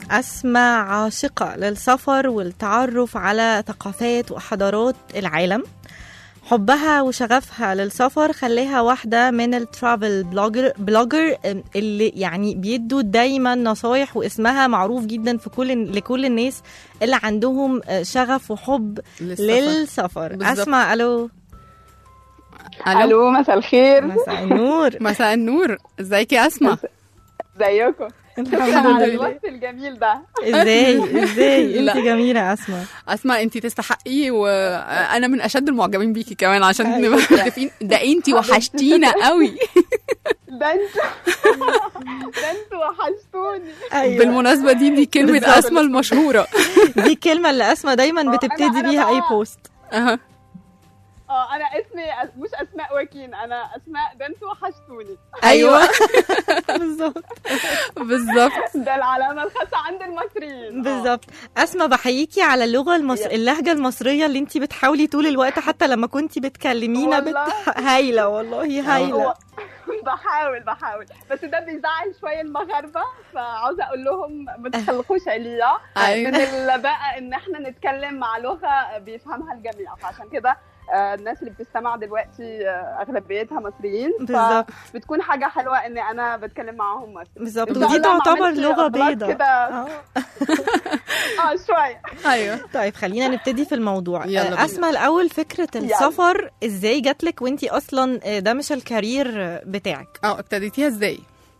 أسماء عاشقة للسفر والتعرف على ثقافات وحضارات العالم حبها وشغفها للسفر خلاها واحدة من الترافل بلوجر بلوجر اللي يعني بيدوا دايما نصايح واسمها معروف جدا في كل لكل الناس اللي عندهم شغف وحب للسفر. للسفر بالظبط. اسمع الو الو مساء الخير مساء النور مساء النور ازيك يا اسماء ازيكم الحمد شكرا على لله الوقت الجميل ده ازاي ازاي لا. انت جميله اسماء اسماء انت تستحقي وانا من اشد المعجبين بيكي كمان عشان أيوة. نبقى متفقين ده انت وحشتينا قوي ده انتوا ده انتوا وحشتوني ايوه بالمناسبه دي دي كلمه بالظبط. اسماء المشهوره دي الكلمه اللي اسماء دايما أنا- بتبتدي أنا بيها اي بقى- بوست اها اه انا اسمي أس- مش اسماء وكين انا اسماء ده انتوا وحشتوني ايوه بالظبط بالظبط ده العلامه الخاصه عند المصريين آه. بالظبط اسماء بحييكي على اللغه المصر... اللهجه المصريه اللي انت بتحاولي طول الوقت حتى لما كنتي بتكلمينا بت... والله. هايله والله هايله هو بحاول بحاول بس ده بيزعل شويه المغاربه فعاوزه اقول لهم ما تخلقوش عليا أيوة. من ال- بقى ان احنا نتكلم مع لغه بيفهمها الجميع فعشان كده آه، الناس اللي بتستمع دلوقتي آه، اغلبيتها مصريين بالظبط. فبتكون حاجه حلوه ان انا بتكلم معاهم مصري بالظبط إن شاء ودي الله ما تعتبر عملتش لغه غلط بيضاء كده آه. اه شويه ايوه طيب خلينا نبتدي في الموضوع يلا آه، بينا. اسماء الاول فكره السفر ازاي جاتلك وانت اصلا آه، ده مش الكارير بتاعك اه ابتديتيها ازاي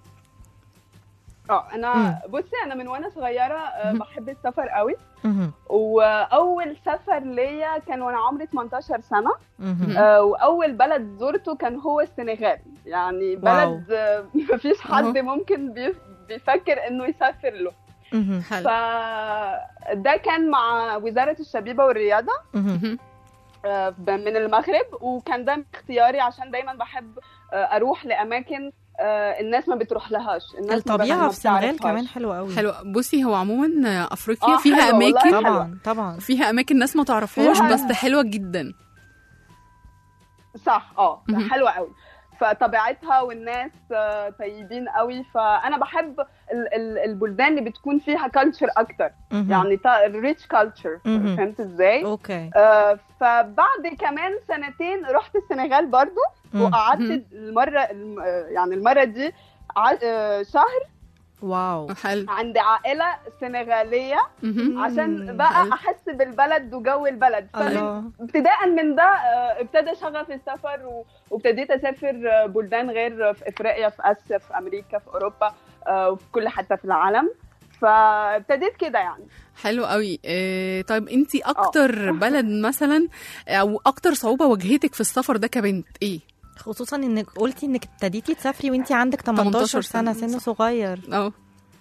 اه انا بصي انا من وانا صغيره آه، بحب السفر قوي مهم. واول سفر ليا كان وانا عمري 18 سنه مهم. آه، واول بلد زرته كان هو السنغال يعني واو. بلد آه، مفيش حد ممكن بيف- بيفكر انه يسافر له مهم. حلو فده كان مع وزاره الشبيبه والرياضه مهم. آه، ب- من المغرب وكان ده اختياري عشان دايما بحب آه، اروح لاماكن آه، الناس ما بتروح لهاش الناس ما الطبيعه ما في السنغال بتعرفهاش. كمان حلوه قوي حلو بصي هو عموما افريقيا آه، فيها حلوة والله. اماكن طبعا طبعا فيها اماكن ناس ما تعرفهاش فيها- بس حلوه جدا صح اه مهم. حلوه قوي فطبيعتها والناس آه، طيبين قوي فانا بحب ال- ال- البلدان اللي بتكون فيها كلتشر اكتر مهم. يعني ريتش كلتشر مهم. فهمت ازاي اوكي آه، فبعد كمان سنتين رحت السنغال برضو مم. وقعدت المره الم- آه، يعني المره دي ع- آه، شهر واو حلو عند عائله سنغاليه مهم. عشان بقى حلو. احس بالبلد وجو البلد فمن الله ابتداء من ده آه، ابتدى شغف السفر و- وابتديت اسافر آه، بلدان غير في افريقيا في اسيا في امريكا في اوروبا آه، وفي كل حته في العالم فابتديت كده يعني حلو قوي إيه طيب انت اكتر بلد مثلا او اكتر صعوبه واجهتك في السفر ده كبنت ايه خصوصا انك قلتي انك ابتديتي تسافري وانت عندك 18 سنه سن صغير اه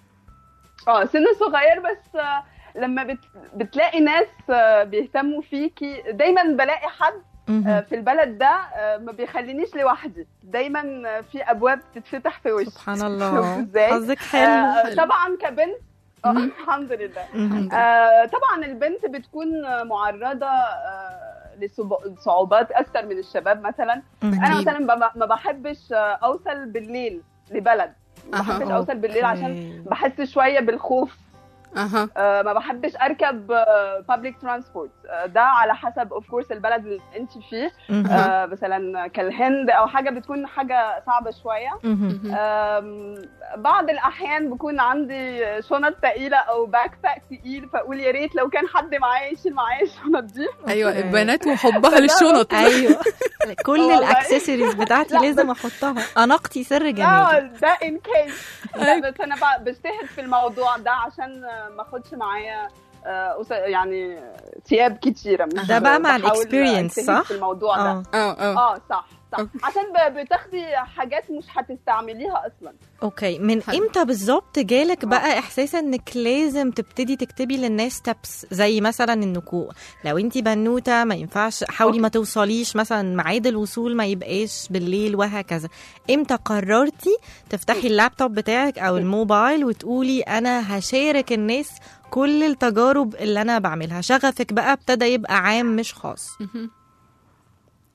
اه سن صغير بس آه، لما بت... بتلاقي ناس آه، بيهتموا فيكي دايما بلاقي حد آه، مهم. في البلد ده آه، ما بيخلينيش لوحدي دايما آه، في ابواب تتفتح في وشي سبحان الله ازاي حظك حلو آه، طبعا كبنت آه، الحمد لله مهم. آه، طبعا البنت بتكون آه، معرضه آه، لصعوب- لصعوبات اكتر من الشباب مثلا انا أكيد. مثلا ب- ما بحبش آه، اوصل بالليل لبلد ما أها. بحبش اوصل بالليل عشان أوكي. بحس شويه بالخوف اها آه، ما بحبش اركب بابليك ترانسبورت ده على حسب اوف كورس البلد اللي انت فيه مهم. آه، مثلا كالهند او حاجه بتكون حاجه صعبه شويه مهم. آم، بعض الاحيان بكون عندي شنط تقيله او باك باك تقيل فاقول يا ريت لو كان حد معايا يشيل معايا الشنط دي ايوه أوكي. البنات وحبها للشنط ايوه كل والله. الاكسسوارز بتاعتي لا، لازم احطها اناقتي سر اه جمالي ده ان كيس لا بس انا بقى بجتهد في الموضوع ده عشان آه، ما اخدش معايا آه، قص- يعني ثياب كتيره مش ده بقى مع بحاول الاكسبيرينس أجتهد صح؟ في الموضوع ده اه اه اه اه صح صح عشان ب- بتاخدي حاجات مش هتستعمليها اصلا اوكي من حلو. امتى بالظبط جالك بقى احساس انك لازم تبتدي تكتبي للناس ستبس زي مثلا انكم لو انت بنوته ما ينفعش حاولي ما توصليش مثلا ميعاد الوصول ما يبقاش بالليل وهكذا امتى قررتي تفتحي اللابتوب بتاعك او الموبايل وتقولي انا هشارك الناس كل التجارب اللي انا بعملها شغفك بقى ابتدى يبقى عام مش خاص مهم.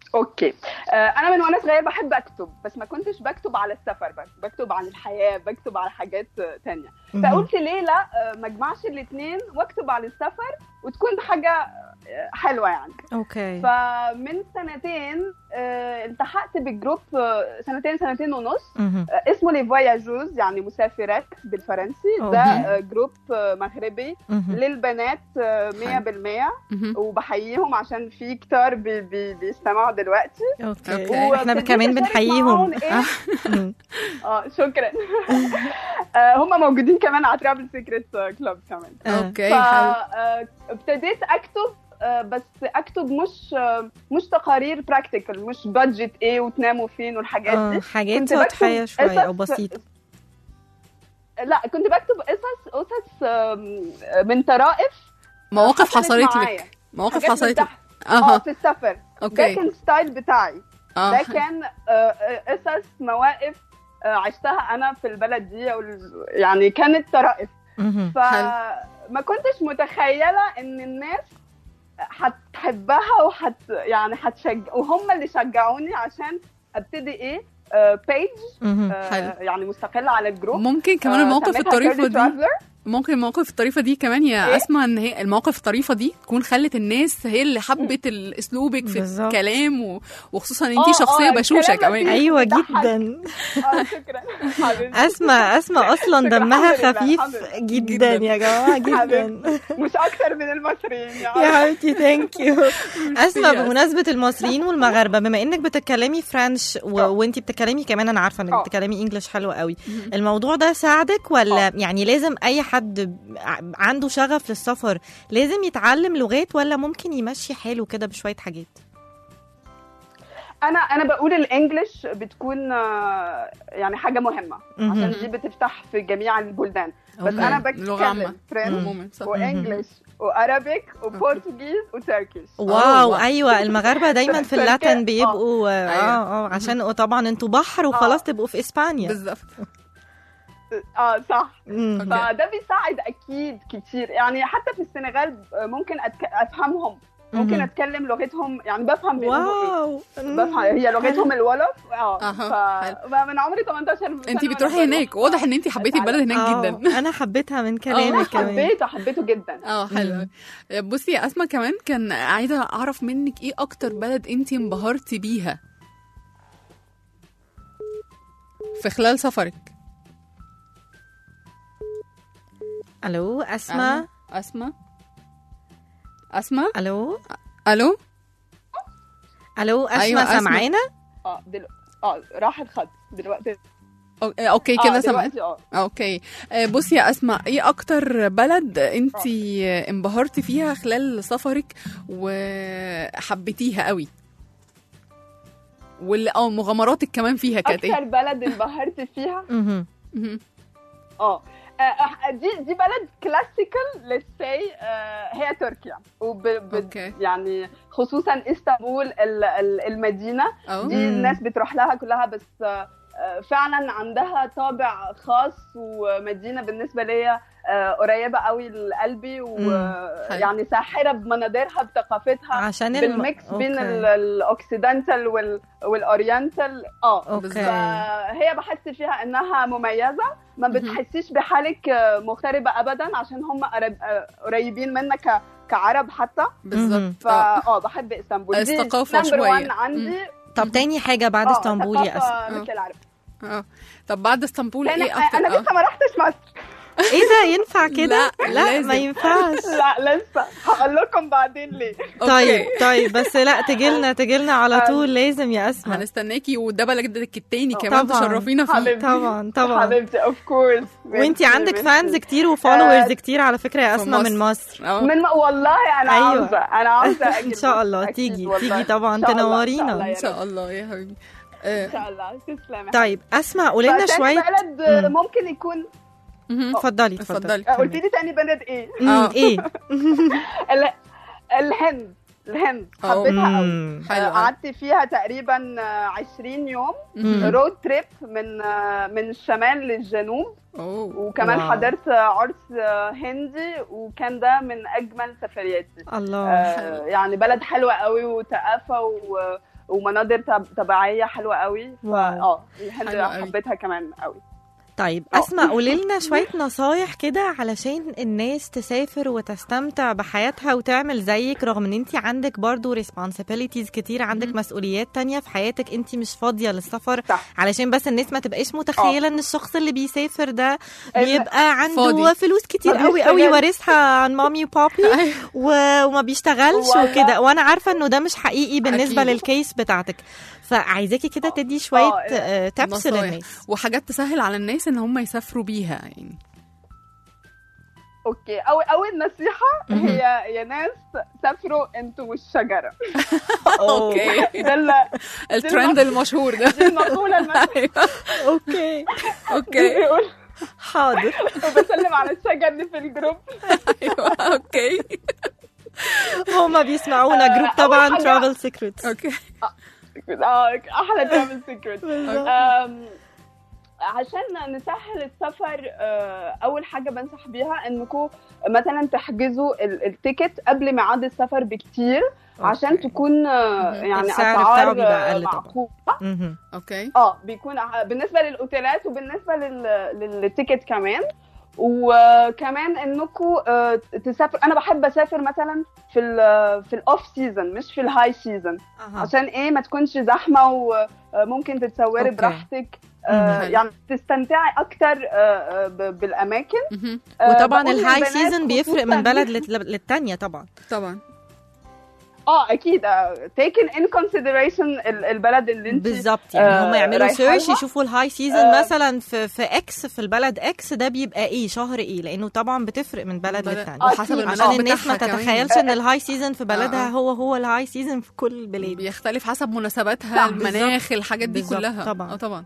اوكي آه، انا من وانا صغير بحب اكتب بس ما كنتش بكتب على السفر بس بكتب عن الحياه بكتب على حاجات آه، تانية فقلت ليه لا آه، ما اجمعش الاثنين واكتب على السفر وتكون حاجه آه، حلوه يعني اوكي فمن سنتين آه، التحقت بجروب آه، سنتين سنتين ونص مهم. آه، اسمه لي فواياجوز يعني مسافرات بالفرنسي ده أوكي. آه، جروب آه، مغربي مهم. للبنات آه، 100% مهم. وبحييهم عشان في كتار بي بي بيستمعوا دلوقتي اوكي أوكي. احنا وابتديت كمان أشارك بنحييهم معاهم إيه؟ مم. اه شكرا آه، هم موجودين كمان على ترافل سيكريت كلوب كمان آه. اوكي حلو فابتديت اكتب آه، بس اكتب مش آه، مش تقارير براكتيكال مش بادجت ايه وتناموا فين والحاجات اه دي حاجات كنت بكتب سطحية شوية او قصص- بسيطة لا كنت بكتب قصص قصص آم، من طرائف مواقف حصلت حصلت معايا. لك مواقف حاجات حصلت لك بتاع- اه اها في السفر ده اوكي كان ستايل بتاعي اه ده كان آه، آه، قصص مواقف آه، عشتها انا في البلد دي أو ال- يعني كانت طرائف مهم. فما كنتش متخيله ان الناس هتحبها وحت يعني هتشجع وهم اللي شجعوني عشان ابتدي ايه بيج مهم. حلو. يعني مستقله على الجروب ممكن كمان آه، المواقف سميتها الطريفة Curly دي Traveler. ممكن المواقف الطريفة دي كمان يا إيه؟ اسمع ان هي المواقف الطريفة دي تكون خلت الناس هي اللي حبت ال- اسلوبك في بالظبط. الكلام و... وخصوصا ان آه، انت شخصية آه، بشوشة الكلام كمان لطيف. ايوه بيضحك. جدا اه شكرا حبيبتي. اسماء اسماء اصلا شكرا. دمها الحمد لله، خفيف الحمد لله. جدا جداً. يا جماعه جدا حبيبتي. مش اكتر من المصريين يا يعني حبيبتي ثانك يو اسماء يا بمناسبه المصريين والمغاربه بما انك بتتكلمي فرنش و... آه. وانت بتتكلمي كمان انا عارفه انك آه. بتتكلمي انجلش حلو قوي الموضوع ده ساعدك ولا يعني لازم اي حد ع- عنده شغف للسفر لازم يتعلم لغات ولا ممكن يمشي حاله كده بشويه حاجات انا انا بقول الانجليش بتكون آه، يعني حاجه مهمه مهم. عشان دي بتفتح في جميع البلدان بس أوكي. انا لغة عامة. بتكلم فرنش عموما صح وانجليش وارابيك وبرتغيز وتركيش واو واو. ايوه المغاربه دايما في تركيا. اللاتن آه. بيبقوا اه أيوة. اه عشان طبعا انتوا بحر وخلاص تبقوا في اسبانيا بالظبط اه صح مم. أوكي. فده بيساعد اكيد كتير يعني حتى في السنغال ممكن أتك... افهمهم ممكن مهم. اتكلم لغتهم يعني بفهم بيقولوا ايه واو بفهم هي لغتهم الولف اه أها، ف... من عمري 18 سنه انت وأنا بتروحي بروح. هناك واضح ان انت حبيتي البلد هناك آه، جدا انا حبيتها من انا كلامك كمان حبيته حبيته جدا اه حلو بصي يا اسماء كمان كان عايزه اعرف منك ايه اكتر بلد انت انبهرتي بيها في خلال سفرك الو اسماء اسماء اسماء الو الو الو اسماء أيوة، أسماء. سامعانا اه دلوقتي اه راح الخط دلوقتي أو- اوكي كده آه سامعه دلوقتي اه اوكي آه، بصي يا اسماء ايه اكتر بلد انت انبهرتي فيها خلال سفرك وحبيتيها قوي واللي اه مغامراتك كمان فيها كانت اكتر ايه بلد انبهرت فيها مهم. مهم. اه آه، دي دي بلد كلاسيكال للسي هي تركيا وب ب- أوكي. يعني خصوصا اسطنبول ال- ال- المدينه أو. دي مم. الناس بتروح لها كلها بس آه، آه، فعلا عندها طابع خاص ومدينه بالنسبه ليا آه، قريبه قوي لقلبي حلو. ويعني ساحره بمناظرها بثقافتها عشان الم- بالميكس بين أوكي. ال- الاوكسيدنتال وال- والاورينتال اه اوكي فهي بحس فيها انها مميزه ما بتحسيش بحالك آه، مغتربه ابدا عشان هم قريب- آه، قريبين منك ك- كعرب حتى بالظبط فا آه. اه بحب اسطنبول دي الثقافة number شوية. one عندي طب تاني حاجه بعد اه اسطنبول يا اسماء ثقافة مثل العرب اه طب بعد اسطنبول انا ايه اكتر انا آه. لسه ما رحتش مصر ايه ده ينفع كده لا، لا لازم. ما ينفعش لا لسه هقول لكم بعدين ليه طيب أوكي. طيب بس لا تجيلنا تجيلنا على آه. طول لازم يا اسماء هنستناكي وده بلدك التاني آه. كمان طبعاً. تشرفينا فيه حبيبتي. طبعا طبعا حبيبتي اوف كورس وانتي عندك فانز كتير وفولورز كتير على فكره يا في اسماء من مصر. مصر اه من والله انا أيوة. عاوزه انا عاوزه ان شاء الله تيجي تيجي طبعا إن شاء الله، تنورينا إن ان شاء شاء الله يا حبيبي آه، ان شاء الله تسلمي طيب اسماء قولي لنا فتاني شويه بلد آه، مم. ممكن يكون مهم. اتفضلي اتفضلي اتفضلي آه، قلت لي تاني بلد ايه مم، آه. ايه ال- الهند الهند أو. حبيتها قوي مم. حلو آه، أوي. قعدت فيها تقريبا آه، 20 يوم مم. رود تريب من آه، من الشمال للجنوب اوه وكمان واو. حضرت آه، عرس آه، هندي وكان ده من اجمل سفرياتي الله آه، يعني بلد حلوه قوي وثقافه و ومناظر طب- طبيعيه حلوه قوي فا واو. اه الهند حلوة قوي. حبيتها كمان قوي طيب آه. اسمع قولي لنا شويه نصايح كده علشان الناس تسافر وتستمتع بحياتها وتعمل زيك رغم ان انت عندك برضو responsibilities كتير عندك مسؤوليات تانية في حياتك انت مش فاضيه للسفر صح. علشان بس الناس ما تبقاش متخيله ان الشخص اللي بيسافر ده ال- بيبقى عنده فاضي. فلوس كتير ما قوي قوي بيشتغلش. وارثها عن مامي وبابي و- وما بيشتغلش ولا- وكده وانا عارفه انه ده مش حقيقي بالنسبه أكيد. للكيس بتاعتك فعايزاكي كده تدي شويه آه، تبس نصايح. للناس وحاجات تسهل على الناس ان هم يسافروا بيها يعني اوكي أول اول نصيحه مهم. هي يا ناس سافروا انتوا والشجره اوكي ده ال- الترند المشهور ده دي المقوله المصريه اوكي اوكي بيقول حاضر وبسلم على الشجر اللي في الجروب ايوه اوكي هما بيسمعونا جروب أول طبعا حاجة- ترافل سيكريتس اوكي اه احلى ترافل سيكريت عشان نسهل السفر آه، اول حاجه بنصح بيها انكم مثلا تحجزوا ال- التيكت قبل ميعاد السفر بكتير عشان أوكي. تكون آه، مهم. يعني السعر بتاعه اسعار بيبقى آه، أقل طبعاً. معقوله مهم. اوكي اه بيكون ع- بالنسبه للاوتيلات وبالنسبه لل- للتيكت كمان وكمان انكم تسافر انا بحب اسافر مثلا في ال في الاوف سيزون مش في الهاي سيزون عشان ايه ما تكونش زحمه وممكن تتصوري أوكي. براحتك مم. آه يعني تستمتعي اكتر آه، آه، ب- بالاماكن مهم. آه، وطبعا بقول الهاي للبنات سيزون بيفرق من خصوصاً- بلد لت- للتانية طبعا طبعا اه اكيد taken in consideration ال- البلد اللي انت بالظبط يعني آه، هم يعملوا رايحة سيرش لها. يشوفوا الهاي سيزون آه. مثلا في في اكس في البلد اكس ده بيبقى ايه شهر ايه لانه طبعا بتفرق من بلد بلد- للتانية آه، وحسب أكيد. عشان المناخ الناس ما بتاعها كمان. تتخيلش ان الهاي سيزون في آه، بلدها آه. هو هو الهاي سيزون في كل البلاد بيختلف حسب مناسباتها صح، المناخ الحاجات دي بالظبط، كلها طبعاً. اه طبعا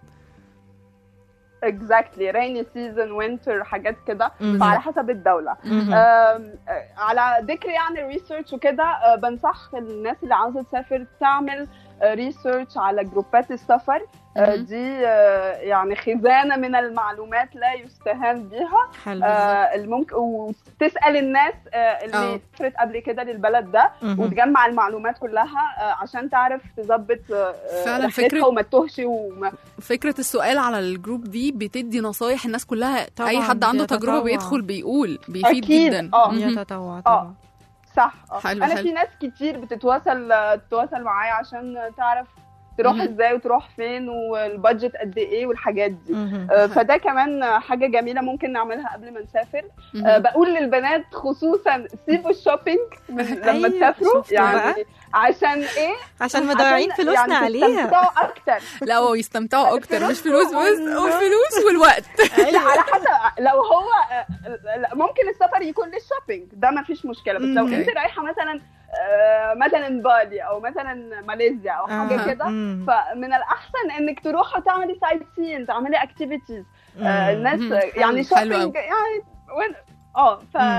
exactly rainy season winter حاجات كده مهم. فعلى حسب الدولة مهم. آم، آه، على ذكر يعني الريسيرش وكده آه، بنصح الناس اللي عاوزة تسافر تعمل ريسيرش على جروبات السفر آه، مهم. دي آه، يعني خزانة من المعلومات لا يستهان بها حلو آه، الممكن وتسأل الناس آه، آه. اللي سافرت قبل كده للبلد ده مهم. وتجمع المعلومات كلها آه، عشان تعرف تظبط آه، فعلاً رحلتها فكرة- وما تتوهش وما فكره السؤال على الجروب دي بتدي نصايح الناس كلها طبعاً، اي حد عنده تجربه بيتطوع. بيدخل بيقول بيفيد أكيد، جدا آه. مهم. يتطوع طبعا صح آه. حلو، انا حلو. في ناس كتير بتتواصل تتواصل معايا عشان تعرف تروح مهم. ازاي وتروح فين والبادجت قد ايه والحاجات دي مهم. آه، فده كمان حاجه جميله ممكن نعملها قبل ما نسافر مهم. آه، بقول للبنات خصوصا سيبوا الشوبينج من لما أيوة، تسافروا شفتوا يعني بقى؟ عشان ايه عشان مضيعين عشان فلوسنا يعني عليها تستمتعوا اكتر لا هو يستمتعوا اكتر مش فلوس بس وال- والفلوس والوقت لا على حسب لو هو آه، لا، ممكن السفر يكون للشوبينج ده ما فيش مشكله بس لو مم. انت رايحه مثلا آه، مثلا بالي او مثلا ماليزيا او حاجه آه. كده مم. فمن الاحسن انك تروحي تعملي سايت سين تعملي اكتيفيتيز مم. الناس مم. يعني حلو- حلو شوبينج يعني وين اه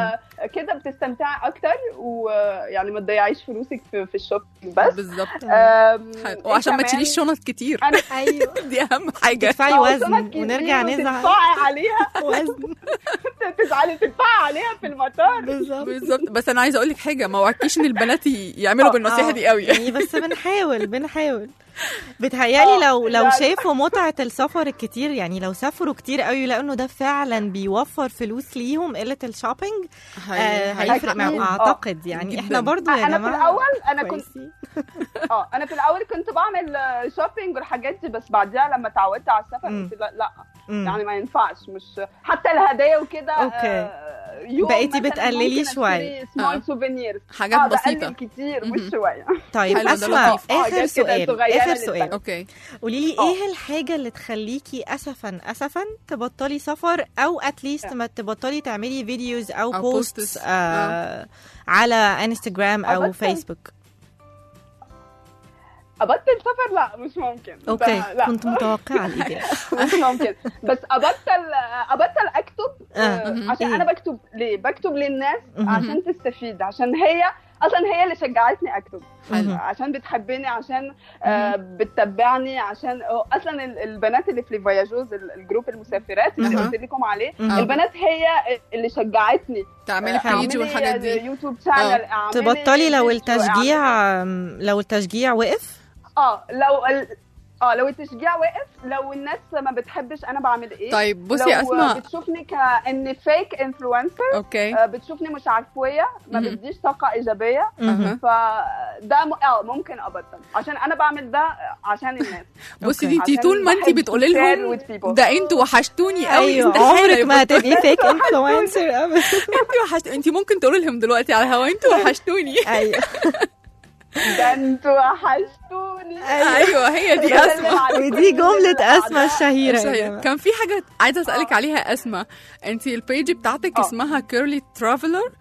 فكده بتستمتعي اكتر ويعني ما تضيعيش فلوسك في, في الشوبينج بس بالظبط آم، حلو. إيه وعشان ما كمان؟ تشيليش شنط كتير انا ايوه دي اهم حاجه تدفعي آه، وزن شنط كتير ونرجع نزعل وتدفعي عليها وزن تزعلي تدفعي عليها في المطار بالظبط بالظبط بس انا عايزه اقول لك حاجه ما وعدتيش ان البنات ي- يعملوا آه، بالنصيحه آه، دي قوي يعني بس بنحاول بنحاول بتهيالي آه، لو لو لا. شافوا متعة السفر الكتير يعني لو سافروا كتير قوي يلاقوا انه ده فعلا بيوفر فلوس ليهم قلة الشوبينج آه هيفرق أكيد. معاهم آه. اعتقد يعني جداً. احنا برضو يا انا جماعة في الاول انا كنت كويسين. اه انا في الاول كنت بعمل شوبينج والحاجات دي بس بعديها لما اتعودت على السفر مم. قلت لا لا مم. يعني ما ينفعش مش حتى الهدايا وكده أوكي. آه، يوم بقيتي مثلاً بتقللي ممكن شوية. أشتري small آه. souvenirs حاجات اه بسيطه بقلل كتير مهم. مش شويه طيب حلو، ده اسمع لطيف. آه، اخر حاجات كده سؤال صغيرة اخر للبنات. سؤال اوكي قولي لي آه. ايه الحاجة اللي تخليكي اسفا اسفا تبطلي سفر او اتليست ما تبطلي تعملي فيديوز او, أو بوستس posts. آه على انستغرام او أبطل. فيسبوك ابطل سفر لا مش ممكن اوكي ب- لا كنت متوقعة الاجابة مش ممكن بس ابطل ابطل اكتب آه. آه، مهم. عشان إيه؟ انا بكتب ليه بكتب للناس مهم. عشان تستفيد عشان هي اصلا هي اللي شجعتني اكتب حلو. عشان بتحبني عشان آه بتتبعني عشان آه، اصلا ال- البنات اللي في فياجوز ال- الجروب المسافرات اللي أها. قلت لكم عليه مهم. البنات هي اللي شجعتني تعملي آه، بيج والحاجات اعملي دي يوتيوب شانل اعملي تبطلي لو فيديو، التشجيع أعملي- لو التشجيع وقف اه لو ال... اه لو التشجيع واقف لو الناس ما بتحبش انا بعمل ايه طيب بصي يا لو اسماء بتشوفني كأن فيك انفلونسر اوكي بتشوفني مش عفويه ما مهم. بتديش طاقه ايجابيه أها. فده م... اه ممكن ابطل عشان انا بعمل ده عشان الناس بصي أوكي. انت عشان طول ما انت بحب بتقولي to لهم share with people. ده انتوا وحشتوني قوي ايوه استحالة عمرك ما يبقى- هتبقي فيك انفلونسر ابدا انت وحشت انت ممكن تقولي لهم دلوقتي على الهوا انتوا وحشتوني ايوه ده انتوا وحشتوني ايوه هي دي بسلم اسماء على ودي كل جملة الأعداء. أسمى الشهيرة يا شهيرة. جماعة. كان في حاجة عايزة أسألك عليها أسماء أنت البيج بتاعتك آه. اسمها كيرلي ترافلر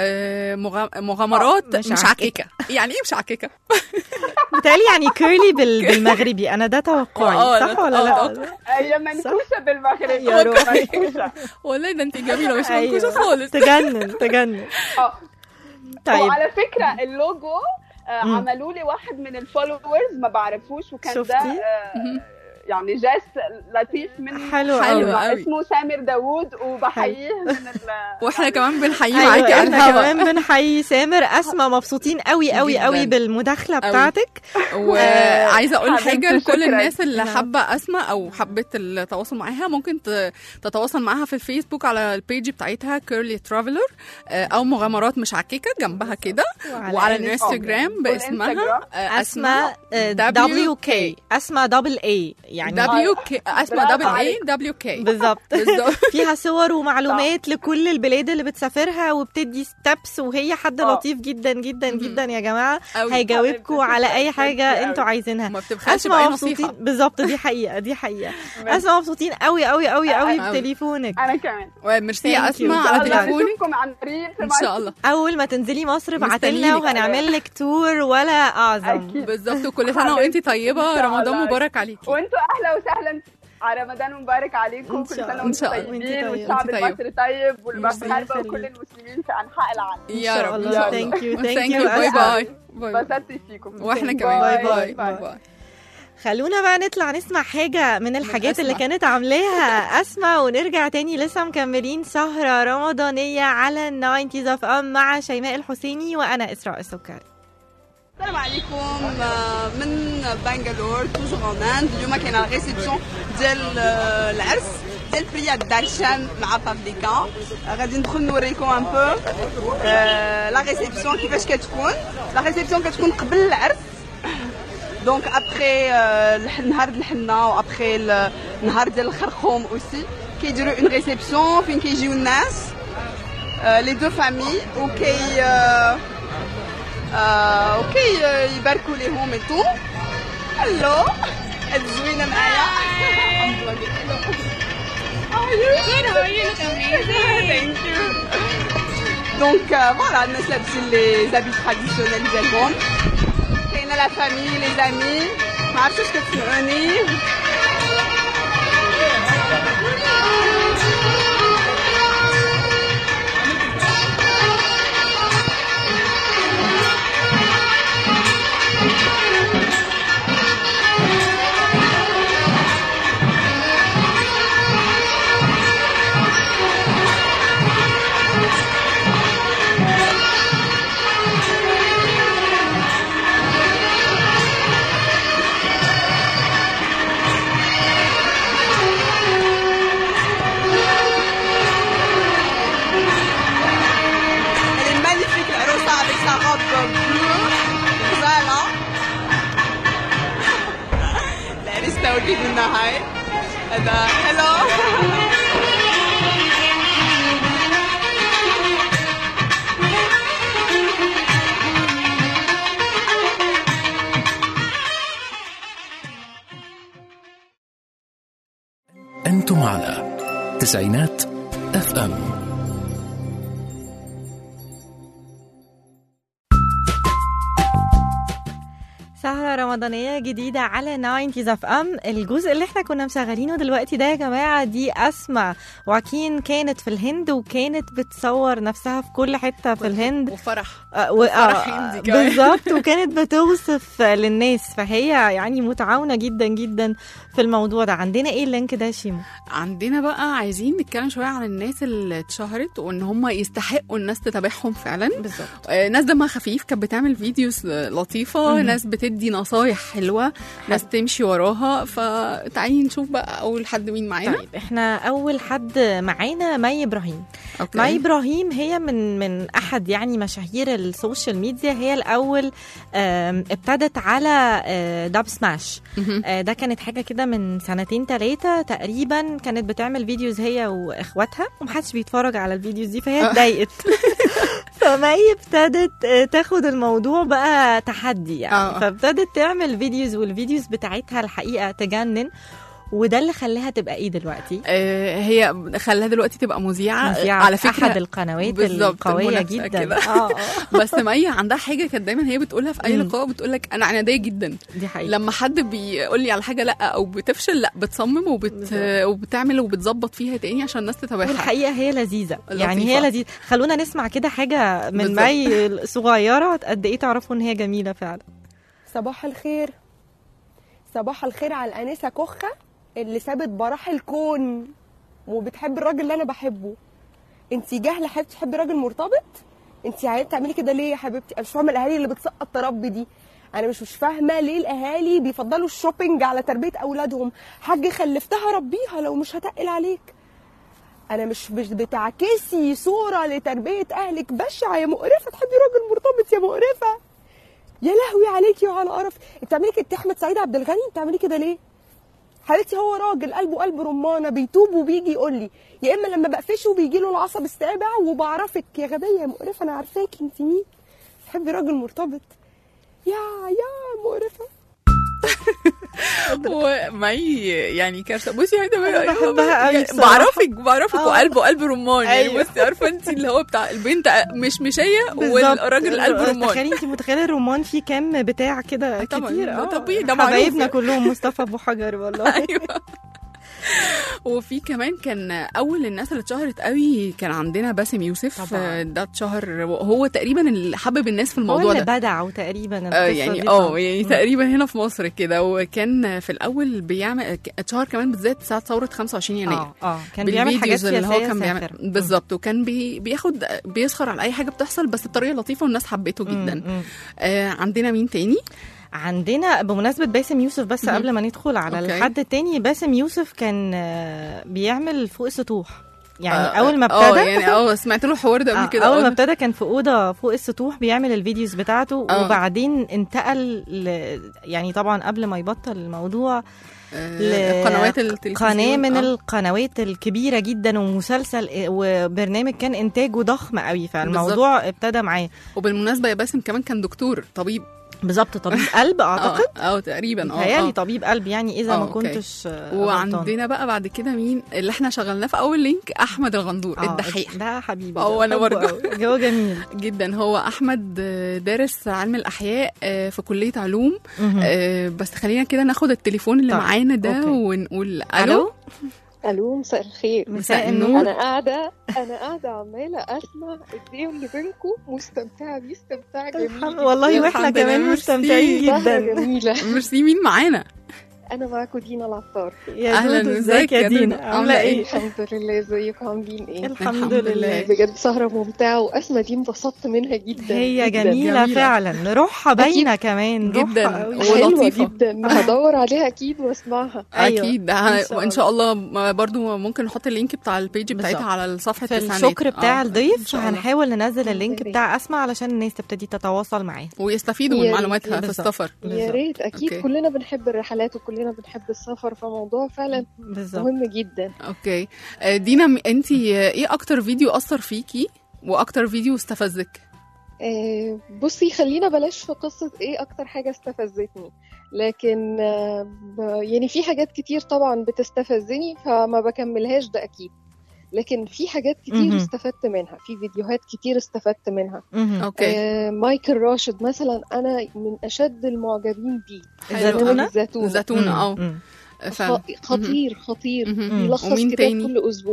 مغامرات آه، مش, مش عكيكة يعني إيه مش عكيكة؟ بتهيألي يعني كيرلي بال- بالمغربي أنا ده آه، توقعي لا، صح ولا آه، لا؟ هي منكوشه بالمغرب يا روحي. منكوشه والله ده أنت جميلة مش أيوة. منكوشة خالص تجنن تجنن اه طيب وعلى فكره اللوجو آه، مم. عملوا لي واحد من الفولورز ما بعرفوش وكان ده شفتي؟ آه، يعني جاست لطيف من حلو حلو قوي قوي. اسمه سامر داوود وبحييه من ال واحنا كمان بنحييه ايوه معاكي على احنا الهوا كمان بنحيي سامر اسماء مبسوطين قوي قوي جداً. قوي بالمداخله قوي. بتاعتك وعايزه اقول حبيبتي، حاجه لكل شكراً. الناس اللي نعم. حابه اسماء او حبت التواصل معاها ممكن ت- تتواصل معاها في الفيسبوك على البيج بتاعتها كيرلي ترافلر او مغامرات مش عكيكه جنبها كده وعلى الانستجرام باسمها والإنستجرام. آه، اسماء W دبليو كي اسماء دبل اي يعني دبليو كي اسماء برافو دبل اي عليك. دبليو كي بالظبط بالظبط فيها صور ومعلومات لكل البلاد اللي بتسافرها وبتدي ستبس وهي حد آه. لطيف جدا جدا جدا يا جماعه أوي. هيجاوبكم على اي حبيبتي، حاجه أوي. انتوا عايزينها ما بتبخلش اسماء باي مبسوطين نصيحه بالظبط دي حقيقه دي حقيقه اسماء مبسوطين قوي قوي قوي قوي أوي. بتليفونك انا كمان وميرسي يا Thank you. اسماء إن شاء على الله تليفونك نشوفكم عن قريب في ان شاء الله اول ما تنزلي مصر ابعتلنا مستنيينك. وهنعمل لك تور ولا اعظم أكيد. بالظبط وكل سنه وانت طيبه إن شاء رمضان الله. مبارك عليكي وانتوا اهلا وسهلا على رمضان مبارك عليكم إن كل شاء سنه الله. إن وانتم شاء الله. وإنتي طيبين طيبة. والشعب إنتي طيبة. المصري طيب ميرسي والمغاربه يخليك. وكل المسلمين في انحاء العالم ان يا شاء رب الله يلا. ثانك يو ثانك ثانك يو يو باي باي باي انبسطت فيكم واحنا كمان باي باي باي. باي خلونا بقى نطلع نسمع حاجة من الحاجات اللي أسماء. كانت عاملاها أسماء ونرجع تاني لسه مكملين سهرة رمضانية على الناينتيز اف ام مع شيماء الحسيني وأنا إسراء السكري السلام عليكم آه، من بنغالور توجور اون اند اليوم كاينه لا ريسبسيون ديال آه، العرس ديال بريا دارشان مع بابليكا آه، غادي ندخل نوريكم ان بو لا ريسبسيون كيفاش كتكون لا ريسبسيون كتكون قبل العرس دونك ابخي نهار الحنه وابخي النهار ديال الخرخوم اوسي كيديروا اون ريسبسيون فين كيجيو الناس لي دو فامي وكي آه، آه، اوكي آه، يباركوا ليهم ايتو هلو الزوينه معايا دونك فوالا الناس لابسين لي زابي تراديسيونيل ديالهم كاينه لا فامي لي زامي ما عرفتش واش كتسمعوني Elle est magnifique, la Rosa avec sa robe bleue. Voilà. لابس توكيد النهاية هذا هلو أنتم على تسعينات اف ام سهرة رمضانية جديدة على 90 اف ام الجزء اللي احنا كنا مشغلينه دلوقتي ده يا جماعة دي أسمع واكين كانت في الهند وكانت بتصور نفسها في كل حتة في الهند وفرح آه، و- آه، فرح هندي كمان. بالظبط وكانت بتوصف للناس فهي يعني متعاونة جدا جدا في الموضوع ده عندنا ايه اللينك ده يا شيمو عندنا بقى عايزين نتكلم شويه عن الناس اللي اتشهرت وان هم يستحقوا الناس تتابعهم فعلا بالظبط آه، ناس دمها خفيف كانت بتعمل فيديوز لطيفه مهم. ناس بتدي بتدي نصايح حلوه ناس تمشي وراها فتعالي نشوف بقى اول حد مين معانا طيب احنا اول حد معانا مي ابراهيم أوكي. مي ابراهيم هي من من احد يعني مشاهير السوشيال ميديا هي الاول آم، ابتدت على آه، داب سماش مهم. آه، ده كانت حاجه كده من سنتين ثلاثه تقريبا كانت بتعمل فيديوز هي واخواتها ومحدش بيتفرج على الفيديوز دي فهي اتضايقت فمي ابتدت آه، تاخد الموضوع بقى تحدي يعني آه. فابتدت تعمل فيديوز والفيديوز بتاعتها الحقيقه تجنن وده اللي خلاها تبقى ايه دلوقتي آه، هي خلاها دلوقتي تبقى مذيعه مذيعة على في فكره احد القنوات بالظبط، القويه المنافسة جدا كده. اه آه، بس مي عندها حاجه كانت دايما هي بتقولها في اي مم. لقاء بتقول لك انا عناديه جدا دي حقيقة لما حد بيقول لي على حاجه لا او بتفشل لا بتصمم وبت... بالظبط. وبتعمل وبتظبط فيها تاني عشان الناس تتابعها والحقيقه هي لذيذه يعني لطيفة. هي لذيذه خلونا نسمع كده حاجه من بالظبط. مي صغيره قد ايه تعرفوا ان هي جميله فعلا صباح الخير صباح الخير على الانسه كخه اللي سابت براح الكون وبتحب الراجل اللي انا بحبه انت جاهله حبيبتي تحبي راجل مرتبط انت عايزه تعملي كده ليه يا حبيبتي انا مش فاهمه الاهالي اللي بتسقط تربي دي انا مش مش فاهمه ليه الاهالي بيفضلوا الشوبينج على تربيه اولادهم حاج خلفتها ربيها لو مش هتقل عليك انا مش مش بتعكسي صوره لتربيه اهلك بشعه يا مقرفه تحبي راجل مرتبط يا مقرفه يا لهوي عليكي وعلى قرف انت بتعملي كده احمد سعيد عبد الغني بتعملي كده ليه حبيبتي هو راجل قلبه قلب رمانه بيتوب وبيجي يقول لي يا اما لما بقفشه بيجي له العصب السابع وبعرفك يا غبيه يا مقرفه انا عارفاكي انت مين تحبي راجل مرتبط يا يا مقرفه ومعي يعني كارثه بصي هيدا أنا بحبها أوي يعني بصراحة. بعرفك بعرفك آه. وقلبه قلب رمان يعني أيوة. بصي عارفه انت اللي هو بتاع البنت مش مشيه بالظبط. والراجل قلب رمان تخيلي انت متخيله الرمان فيه كام بتاع كده طبعاً، كتير ده اه طبيعي، ده معروف حبايبنا يعني. كلهم مصطفى ابو حجر والله ايوه وفي كمان كان اول الناس اللي اتشهرت قوي كان عندنا باسم يوسف طبعاً. آه، ده اتشهر هو تقريبا اللي حبب الناس في هو الموضوع اللي ده بدعوا تقريبا آه القصة يعني دي اه طبعاً. يعني مم. تقريبا هنا في مصر كده وكان في الاول بيعمل اتشهر كمان بالذات ساعه ثوره 25 يناير اه اه كان بيعمل حاجات بالفيديوز اللي هو سياسيه كان بيعمل ساخرة. بالظبط وكان بي... بياخد بيسخر على اي حاجه بتحصل بس بطريقه لطيفه والناس حبته جدا مم، مم. آه عندنا مين تاني عندنا بمناسبة باسم يوسف بس مهم. قبل ما ندخل على أوكي. الحد التاني باسم يوسف كان آه، بيعمل فوق السطوح يعني آه، أول ما اه ابتدى يعني اه سمعت له الحوار ده آه، قبل كده اول ما آه. ابتدى كان في اوضه فوق السطوح بيعمل الفيديوز بتاعته آه. وبعدين انتقل ل... يعني طبعا قبل ما يبطل الموضوع آه، قنوات التلفزيون قناه من آه. القنوات الكبيره جدا ومسلسل وبرنامج كان انتاجه ضخم قوي فالموضوع ابتدى معاه وبالمناسبه يا باسم كمان كان دكتور طبيب بالظبط طبيب قلب اعتقد اه اه تقريبا اه متهيألي آه. طبيب قلب يعني اذا آه، ما أوكي. كنتش آه، غلطانة. وعندنا بقى بعد كده مين اللي احنا شغلناه في اول لينك احمد الغندور آه، الدحيح ده حبيبي اه ده وانا بحبه برضه قوي. هو جميل جدا هو احمد آه، دارس علم الاحياء آه، في كليه علوم مهم. آه، بس خلينا كده ناخد التليفون اللي طيب، معانا ده أوكي. ونقول الو الو الو مساء الخير مساء النور. النور انا قاعده انا قاعده عماله اسمع الديو اللي بينكم مستمتعه بيه استمتاع جميل الحمد جداً. والله واحنا الحمد لله، كمان ميرسي. مستمتعين سهرة جدا جميله ميرسي مين معانا انا معاكم دينا العطار يا أهلاً، دودو إزيك ازيك يا يا دودو؟ دينا عاملة عامله إيه؟ ايه الحمد لله ازيكم عاملين ايه الحمد الحمد لله لله. بجد سهره ممتعه واسمه دي انبسطت منها جدا هي جداً. جميلة, جميلة. فعلا روحها باينة كمان جداً. روحها قوي. و- حلوه ولطيفة. جدا هدور عليها اكيد واسمعها أيوة. اكيد ده إن شاء وان شاء الله م- برضو ممكن نحط اللينك بتاع البيج بتاعتها بالظبط. على الصفحه في التسعينات الشكر بتاع آه، إن الضيف شاء الله. هنحاول ننزل اللينك يا ريت. بتاع اسماء علشان الناس تبتدي تتواصل معاه ويستفيدوا يا من ريت. معلوماتها في بالظبط. السفر يا بالظبط. ريت اكيد أوكي. كلنا بنحب الرحلات وكلنا بنحب السفر فموضوع فعلا بالظبط مهم جدا اوكي آه، دينا انت ايه اكتر فيديو اثر فيكي واكتر فيديو استفزك آه، بصي خلينا بلاش في قصة ايه اكتر حاجة استفزتني لكن آه، ب- يعني في حاجات كتير طبعا بتستفزني فما بكملهاش ده اكيد لكن في حاجات كتير مهم. استفدت منها في فيديوهات كتير استفدت منها مهم. اوكي آه، مايكل راشد مثلا انا من اشد المعجبين بيه حلو الزتونة؟ أوي. الزيتونة زيتونة اه مم. فعلا. خ- خطير خطير مهم. بيلخص ومين كتاب تاني؟ كل اسبوع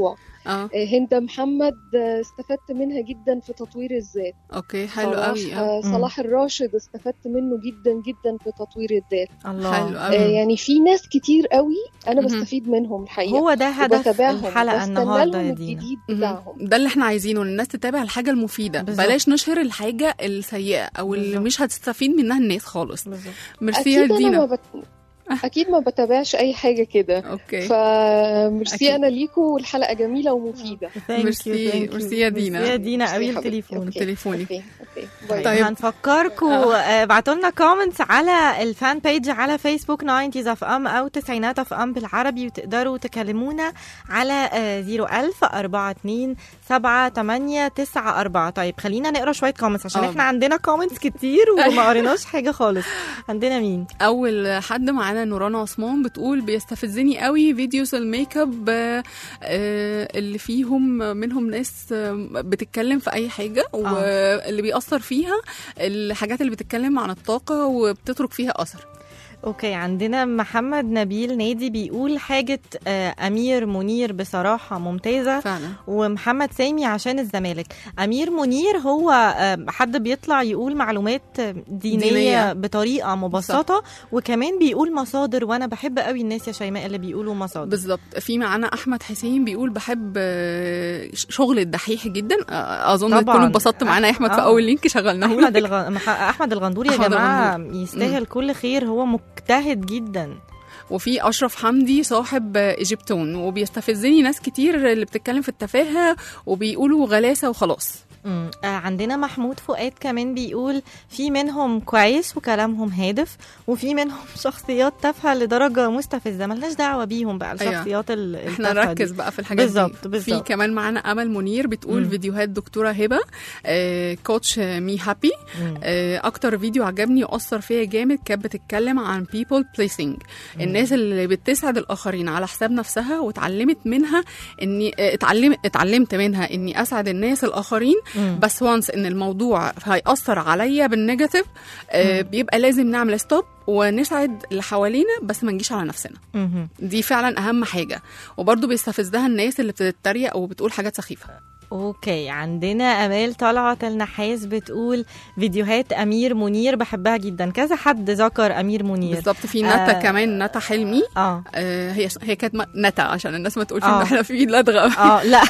اه آه، هند محمد آه، استفدت منها جدا في تطوير الذات اوكي حلو صلاح قوي آه، اه صلاح الراشد استفدت منه جدا جدا في تطوير الذات الله حلو آه، قوي يعني في ناس كتير قوي انا مهم. بستفيد منهم الحقيقه هو ده هدف وبتابعهم الحلقه بستنى النهارده لهم يا دينا الجديد مهم. بتاعهم ده اللي احنا عايزينه ان الناس تتابع الحاجه المفيده بالظبط. بلاش نشهر الحاجه السيئه او اللي بالظبط. مش هتستفيد منها الناس خالص بالظبط ميرسي يا اكيد انا ما دينا بت... اكيد ما بتابعش اي حاجه كده اوكي فميرسي أكيد. انا ليكوا والحلقه جميله ومفيده Thank you, ميرسي- thank you. ميرسي يا دينا. ميرسي يا دينا ميرسي قوي يا حبيبتي. التليفون أوكي. تليفوني اوكي اوكي باي طيب, طيب. هنفكركم ابعتوا لنا كومنتس على الفان بيج على فيسبوك 90 اف ام او تسعينات اف ام بالعربي وتقدروا تكلمونا على آه، 01000 42 7 8 9 4 طيب خلينا نقرا شويه كومنتس عشان آه. احنا عندنا كومنتس كتير وما قريناش حاجه خالص عندنا مين اول حد معانا نوران عثمان بتقول بيستفزني قوي فيديوز الميك اب آه، آه، اللي فيهم منهم ناس آه، بتتكلم في اي حاجه واللي بيأثر فيها الحاجات اللي بتتكلم عن الطاقه وبتترك فيها اثر اوكي عندنا محمد نبيل نادي بيقول حاجه آه، امير منير بصراحه ممتازه فعلا ومحمد سامي عشان الزمالك امير منير هو آه، حد بيطلع يقول معلومات دينيه, دينية. دينية. بطريقه مبسطه وكمان بيقول مصادر وانا بحب قوي الناس يا شيماء اللي بيقولوا مصادر بالظبط في معانا احمد حسين بيقول بحب آه، شغل الدحيح جدا آه، اظن طبعاً. تكونوا اتبسطتوا معانا يا احمد في آه. اول لينك شغلناه احمد الغ... مح- احمد الغندوري يا أحمد جماعه الغندوري. يستاهل كل خير هو مجتهد جدا وفي اشرف حمدي صاحب ايجيبتون وبيستفزني ناس كتير اللي بتتكلم في التفاهه وبيقولوا غلاسه وخلاص مم. آه عندنا محمود فؤاد كمان بيقول في منهم كويس وكلامهم هادف وفي منهم شخصيات تافهه لدرجه مستفزه ملناش دعوه بيهم بقى أيوة. الشخصيات ال- احنا التافهة نركز دي. بقى في الحاجات بالظبط دي في بالظبط كمان معانا امل منير بتقول مم. فيديوهات دكتوره هبه آه كوتش مي هابي مم. آه اكتر فيديو عجبني واثر فيا جامد كانت بتتكلم عن people pleasing الناس اللي بتسعد الاخرين على حساب نفسها واتعلمت منها اني آه، اتعلم اتعلمت منها اني اسعد الناس الاخرين مم. بس وانس ان الموضوع هيأثر عليا بالنيجاتيف آه بيبقى لازم نعمل ستوب ونسعد اللي حوالينا بس ما نجيش على نفسنا مهم. دي فعلا اهم حاجه وبرضه بيستفزها الناس اللي بتتريق وبتقول حاجات سخيفه اوكي عندنا امال طلعت النحاس بتقول فيديوهات امير منير بحبها جدا كذا حد ذكر امير منير بالظبط في نتا آه. كمان نتا حلمي اه آه هي هي كانت م- نتا عشان الناس ما تقولش آه. ان احنا في لدغه اه لا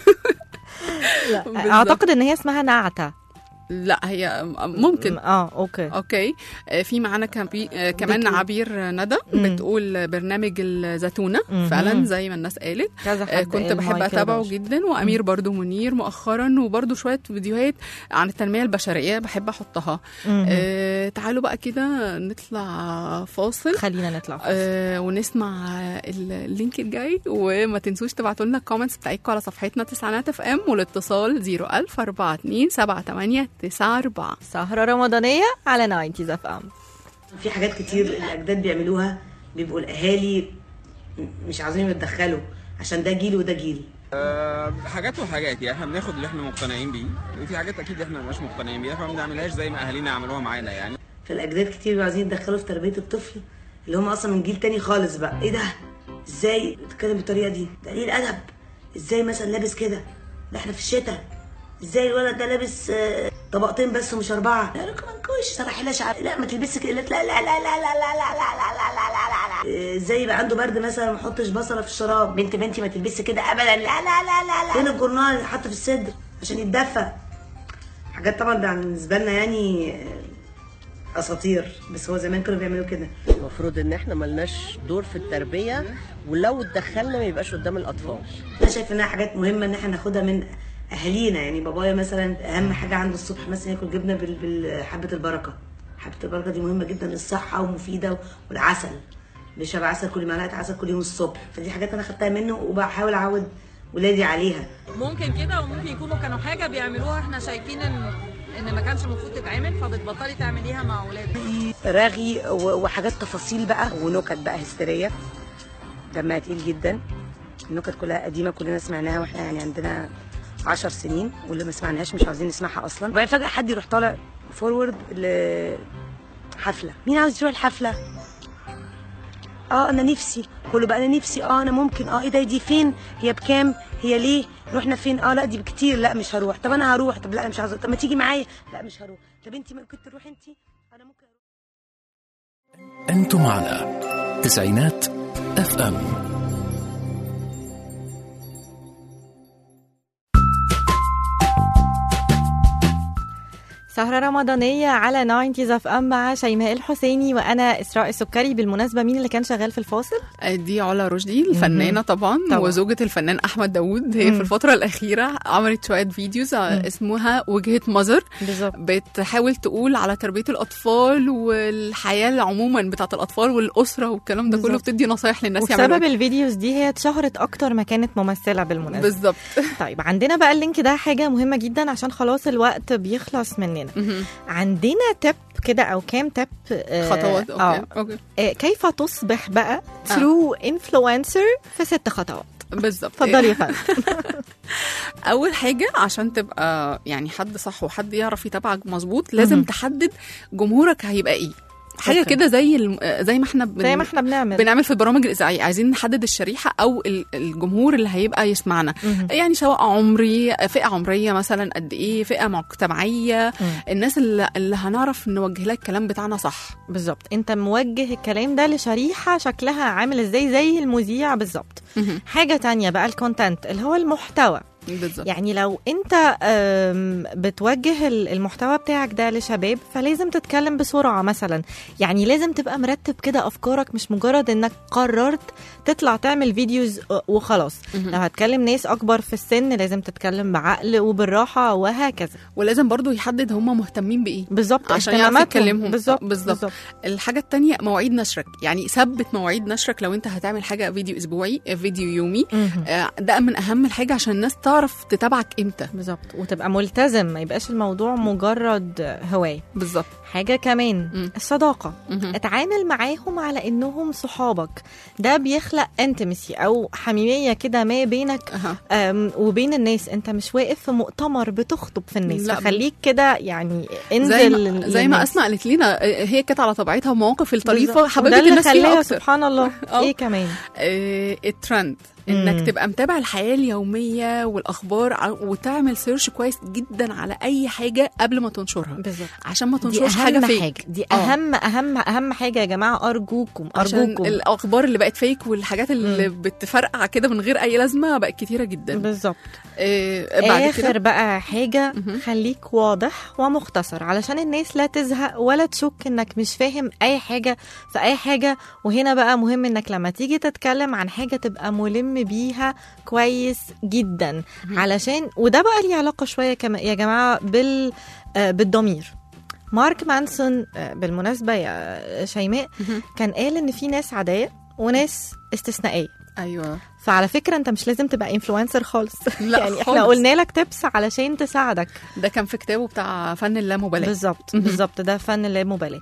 لا بالظبط. اعتقد ان هي اسمها نعتة لا هي ممكن اه اوكي اوكي آه، في معانا كان بي... آه، كمان بتقول- عبير ندى مم. بتقول برنامج الزتونه مهم. فعلا زي ما الناس قالت كذا آه، حد كنت قال بحب مايكل اتابعه روش. جدا وامير برضو منير مؤخرا وبرضو شويه فيديوهات عن التنميه البشريه بحب احطها مهم. آه تعالوا بقى كده نطلع فاصل خلينا نطلع فاصل. آه ونسمع ال- اللينك الجاي وما تنسوش تبعتوا لنا الكومنتس بتاعتكم على صفحتنا تسعينات اف ام والاتصال 01000 42 78 94 سهرة رمضانية على 90 اف ام في حاجات كتير الاجداد بيعملوها بيبقوا الاهالي مش عاوزين يتدخلوا عشان ده جيل وده جيل أه حاجات وحاجات يعني احنا بناخد اللي احنا مقتنعين بيه وفي حاجات اكيد احنا مش مقتنعين بيها فما بنعملهاش زي ما اهالينا عملوها معانا يعني فالاجداد كتير بيبقوا عايزين يتدخلوا في تربيه الطفل اللي هم اصلا من جيل تاني خالص بقى ايه ده ازاي بتتكلم بالطريقه دي ده قليل ادب ازاي مثلا لابس كده ده احنا في الشتاء ازاي الولد ده لابس آه، طبقتين بس ومش اربعه لا ركب منكوش صراحه لا شعر لا ما تلبسش كده لا لا لا لا لا لا لا لا لا لا لا لا لا لا آه، ازاي يبقى عنده برد مثلا ما احطش بصله في الشراب بنت بنتي ما تلبسش كده ابدا لا لا لا لا لا فين الجورنال اللي حاطه في الصدر عشان يتدفى حاجات طبعا ده بالنسبه لنا يعني آه، اساطير بس هو زمان كانوا بيعملوا كده المفروض ان احنا ملناش دور في التربيه ولو اتدخلنا ما يبقاش قدام الاطفال انا شايفه انها حاجات مهمه ان احنا ناخدها من اهالينا يعني بابايا مثلا اهم حاجه عنده الصبح مثلا ياكل جبنه بال- بحبه البركه حبه البركه دي مهمه جدا للصحه ومفيده والعسل بيشرب عسل كل معلقه عسل كل يوم الصبح فدي حاجات انا خدتها منه وبحاول اعود ولادي عليها ممكن كده وممكن يكونوا كانوا حاجه بيعملوها احنا شايفين ان ان ما كانش المفروض تتعمل فبتبطلي تعمليها مع اولادك رغي و- وحاجات تفاصيل بقى ونكت بقى هستيريه دمها تقيل جدا النكت كلها قديمه كلنا سمعناها واحنا يعني عندنا عشر سنين واللي ما سمعناهاش مش عاوزين نسمعها اصلا وبعدين فجاه حد يروح طالع فورورد لحفله مين عاوز يروح الحفله اه انا نفسي كله بقى انا نفسي اه انا ممكن اه ايه ده دي فين هي بكام هي ليه رحنا فين اه لا دي بكتير لا مش هروح طب انا هروح طب لا أنا مش عايزه طب ما تيجي معايا لا مش هروح طب انت ممكن تروحي انت انا ممكن أنتم على تسعينات اف ام سهرة رمضانية على 90 اف ام مع شيماء الحسيني وانا اسراء السكري بالمناسبة مين اللي كان شغال في الفاصل؟ دي علا رشدي الفنانة طبعا, طبعاً. وزوجة الفنان أحمد داوود هي مم. في الفترة الأخيرة عملت شوية فيديوز مم. اسمها وجهة مزر بالظبط بتحاول تقول على تربية الأطفال والحياة عموما بتاعة الأطفال والأسرة والكلام ده كله بالظبط. بتدي نصايح للناس وبسبب يعملوا إيه. الفيديوز دي هي اتشهرت اكتر ما كانت ممثلة بالمناسبة بالظبط طيب عندنا بقى اللينك ده حاجة مهمة جدا عشان خلاص الوقت بيخلص مننا مهم. عندنا تب كده او كام تب آه، خطوات آه. أوكي أوكي آه، كيف تصبح بقى ترو انفلونسر في ست خطوات بالظبط اتفضلي يا فندم اول حاجه عشان تبقى يعني حد صح وحد يعرف يتابعك مظبوط لازم مهم. تحدد جمهورك هيبقى ايه حاجه أوكي. كده زي الم... زي ما احنا بن... زي ما احنا بنعمل بنعمل في البرامج الاذاعيه عايزين نحدد الشريحه او ال- الجمهور اللي هيبقى يسمعنا مهم. يعني سواء عمري فئه عمريه مثلا قد ايه فئه مجتمعيه مم. الناس اللي, اللي هنعرف نوجه لها الكلام بتاعنا صح بالظبط انت موجه الكلام ده لشريحة شكلها عامل ازاي زي المذيع بالظبط مهم. حاجة تانية بقى الكونتنت اللي هو المحتوى بالظبط يعني لو انت آم، بتوجه ال- المحتوى بتاعك ده لشباب فلازم تتكلم بسرعة مثلا يعني لازم تبقى مرتب كده افكارك مش مجرد انك قررت تطلع تعمل فيديوز وخلاص مهم. لو هتكلم ناس اكبر في السن لازم تتكلم بعقل وبالراحة وهكذا ولازم برضو يحدد هم مهتمين بايه بالظبط عشان يعرف اهتماماتهم. يتكلمهم بالظبط بالظبط الحاجة التانية مواعيد نشرك يعني ثبت مواعيد نشرك لو انت هتعمل حاجة فيديو اسبوعي فيديو يومي مهم. آه، ده من اهم الحاجة عشان الناس تعرف تتابعك امتى بالظبط وتبقى ملتزم ما يبقاش الموضوع مجرد هواية بالظبط حاجة كمان مم. الصداقة مهم. اتعامل معاهم على انهم صحابك ده بيخلق انتمسي او حميمية كده ما بينك أها. أم، وبين الناس انت مش واقف في مؤتمر بتخطب في الناس لا. فخليك كده يعني انزل زي ما, لل- زي ما للناس. اسماء قالت لنا آه، هي كانت على طبيعتها مواقف الطريفة بالظبط. حببت وده اللي الناس فيها خلاها اكتر سبحان الله آه. ايه كمان آه، الترند مم. انك تبقى متابع الحياه اليوميه والاخبار ع- وتعمل سيرش كويس جدا على اي حاجه قبل ما تنشرها بالظبط عشان ما دي تنشرش اهم حاجه فيك حاجة دي آه. اهم اهم اهم حاجة يا جماعة ارجوكم عشان ارجوكم الاخبار اللي بقت فيك والحاجات اللي بتفرقع كده من غير اي لازمه بقت كتيره جدا بالظبط آه بعد اخر كده بقى حاجه مهم. خليك واضح ومختصر علشان الناس لا تزهق ولا تشك انك مش فاهم اي حاجه في اي حاجه وهنا بقى مهم انك لما تيجي تتكلم عن حاجه تبقى ملم بيها كويس جدا علشان وده بقى ليه علاقه شويه كما يا جماعه بال آه، بالضمير مارك مانسون آه، بالمناسبه يا شيماء مهم. كان قال ان في ناس عاديه وناس استثنائيه ايوه فعلى فكره انت مش لازم تبقى انفلونسر خالص لا يعني احنا خالص. قلنا لك تبس علشان تساعدك ده كان في كتابه بتاع فن اللامبالاه بالظبط مهم. بالظبط ده فن لا مبالاه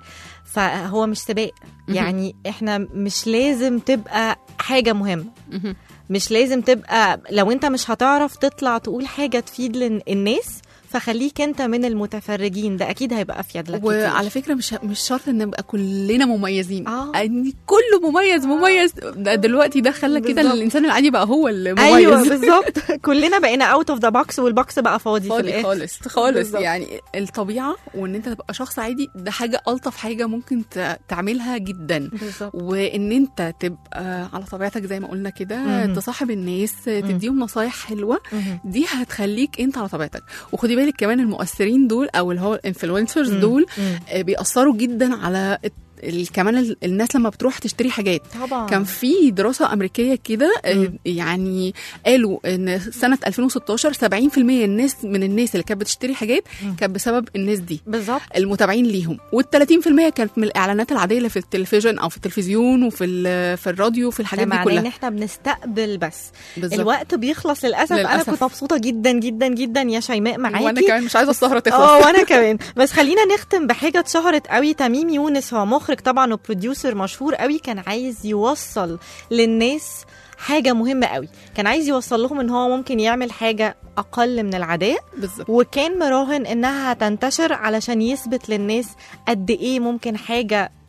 فهو مش سباق مهم. يعني احنا مش لازم تبقى حاجه مهمه مهم. مش لازم تبقى لو انت مش هتعرف تطلع تقول حاجه تفيد لل- الناس فخليك انت من المتفرجين ده اكيد هيبقى افيد لك وعلى كتير. فكره مش مش شرط ان نبقى كلنا مميزين آه. ان كله مميز مميز ده دلوقتي ده خلى كده بالظبط. الانسان العادي بقى هو اللي مميز ايوه بالظبط كلنا بقينا اوت اوف ذا بوكس والبوكس بقى فاضي, في فاضي الاخر خالص خالص بالظبط. يعني الطبيعه وان انت تبقى شخص عادي ده حاجه الطف حاجه ممكن ت- تعملها جدا بالظبط وان انت تبقى على طبيعتك زي ما قلنا كده مهم. تصاحب الناس تديهم نصايح حلوه مهم. دي هتخليك انت على طبيعتك وخدي بالك كمان المؤثرين دول او اللي هو الانفلونسرز مم. دول مم. آه، بيأثروا جدا على الت- ال- كمان ال- الناس لما بتروح تشتري حاجات طبعا كان في دراسة أمريكية كده آه، مم. يعني قالوا إن سنة 2016 70% الناس من الناس اللي كانت بتشتري حاجات مم. كانت بسبب الناس دي بالظبط المتابعين ليهم وال30% كانت من الإعلانات العادية اللي في التلفزيون أو في التلفزيون وفي ال- في الراديو وفي ده الحاجات دي معناه ان كلها احنا بنستقبل بس بالظبط. الوقت بيخلص للاسف, انا للأسف. كنت مبسوطه جدا جدا جدا يا شيماء معاكي وأنا كمان مش عايزة السهرة تخلص اه وانا كمان بس خلينا نختم بحاجه اتشهرت قوي تميم يونس هو مخرج طبعا وبروديوسر مشهور قوي كان عايز يوصل للناس حاجه مهمه قوي كان عايز يوصل لهم ان هو ممكن يعمل حاجه اقل من العاديه بالظبط وكان مراهن انها هتنتشر علشان يثبت للناس قد ايه ممكن حاجه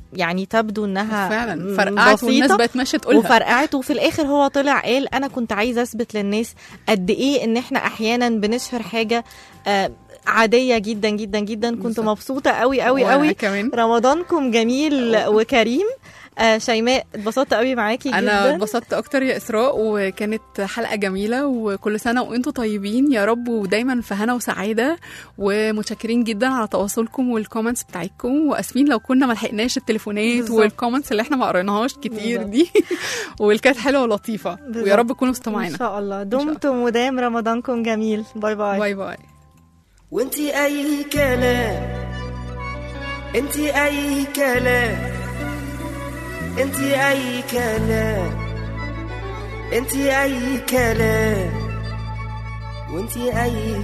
يعني تبدو انها فعلا م- فرقعت والناس بسيطة بقت ماشيه تقولها وفرقعت وفي الاخر هو طلع قال انا كنت عايزه اثبت للناس قد ايه ان احنا احيانا بنشهر حاجه آه، عاديه جدا جدا جدا كنت بالظبط. مبسوطه قوي قوي وأنا قوي كمان. رمضانكم جميل وكريم آه، شيماء اتبسطت قوي معاكي انا جدا اتبسطت اكتر يا اسراء وكانت حلقه جميله وكل سنه وانتم طيبين يا رب ودايما في هنا وسعاده ومتشكرين جدا على تواصلكم والكومنتس بتاعتكم واسفين لو كنا ما لحقناش التليفونات بالظبط. والكومنتس اللي احنا ما قريناهاش كتير دي واللي كانت حلوه ولطيفه ويا رب تكونوا استمعوا ان شاء الله دمتم ودام رمضانكم جميل باي باي باي باي وانتي اي كلام انتي اي كلام انتي اي كلام انتي اي كلام وانتي اي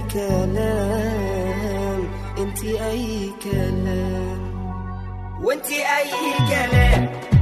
كلام انتي اي كلام وانتي اي كلام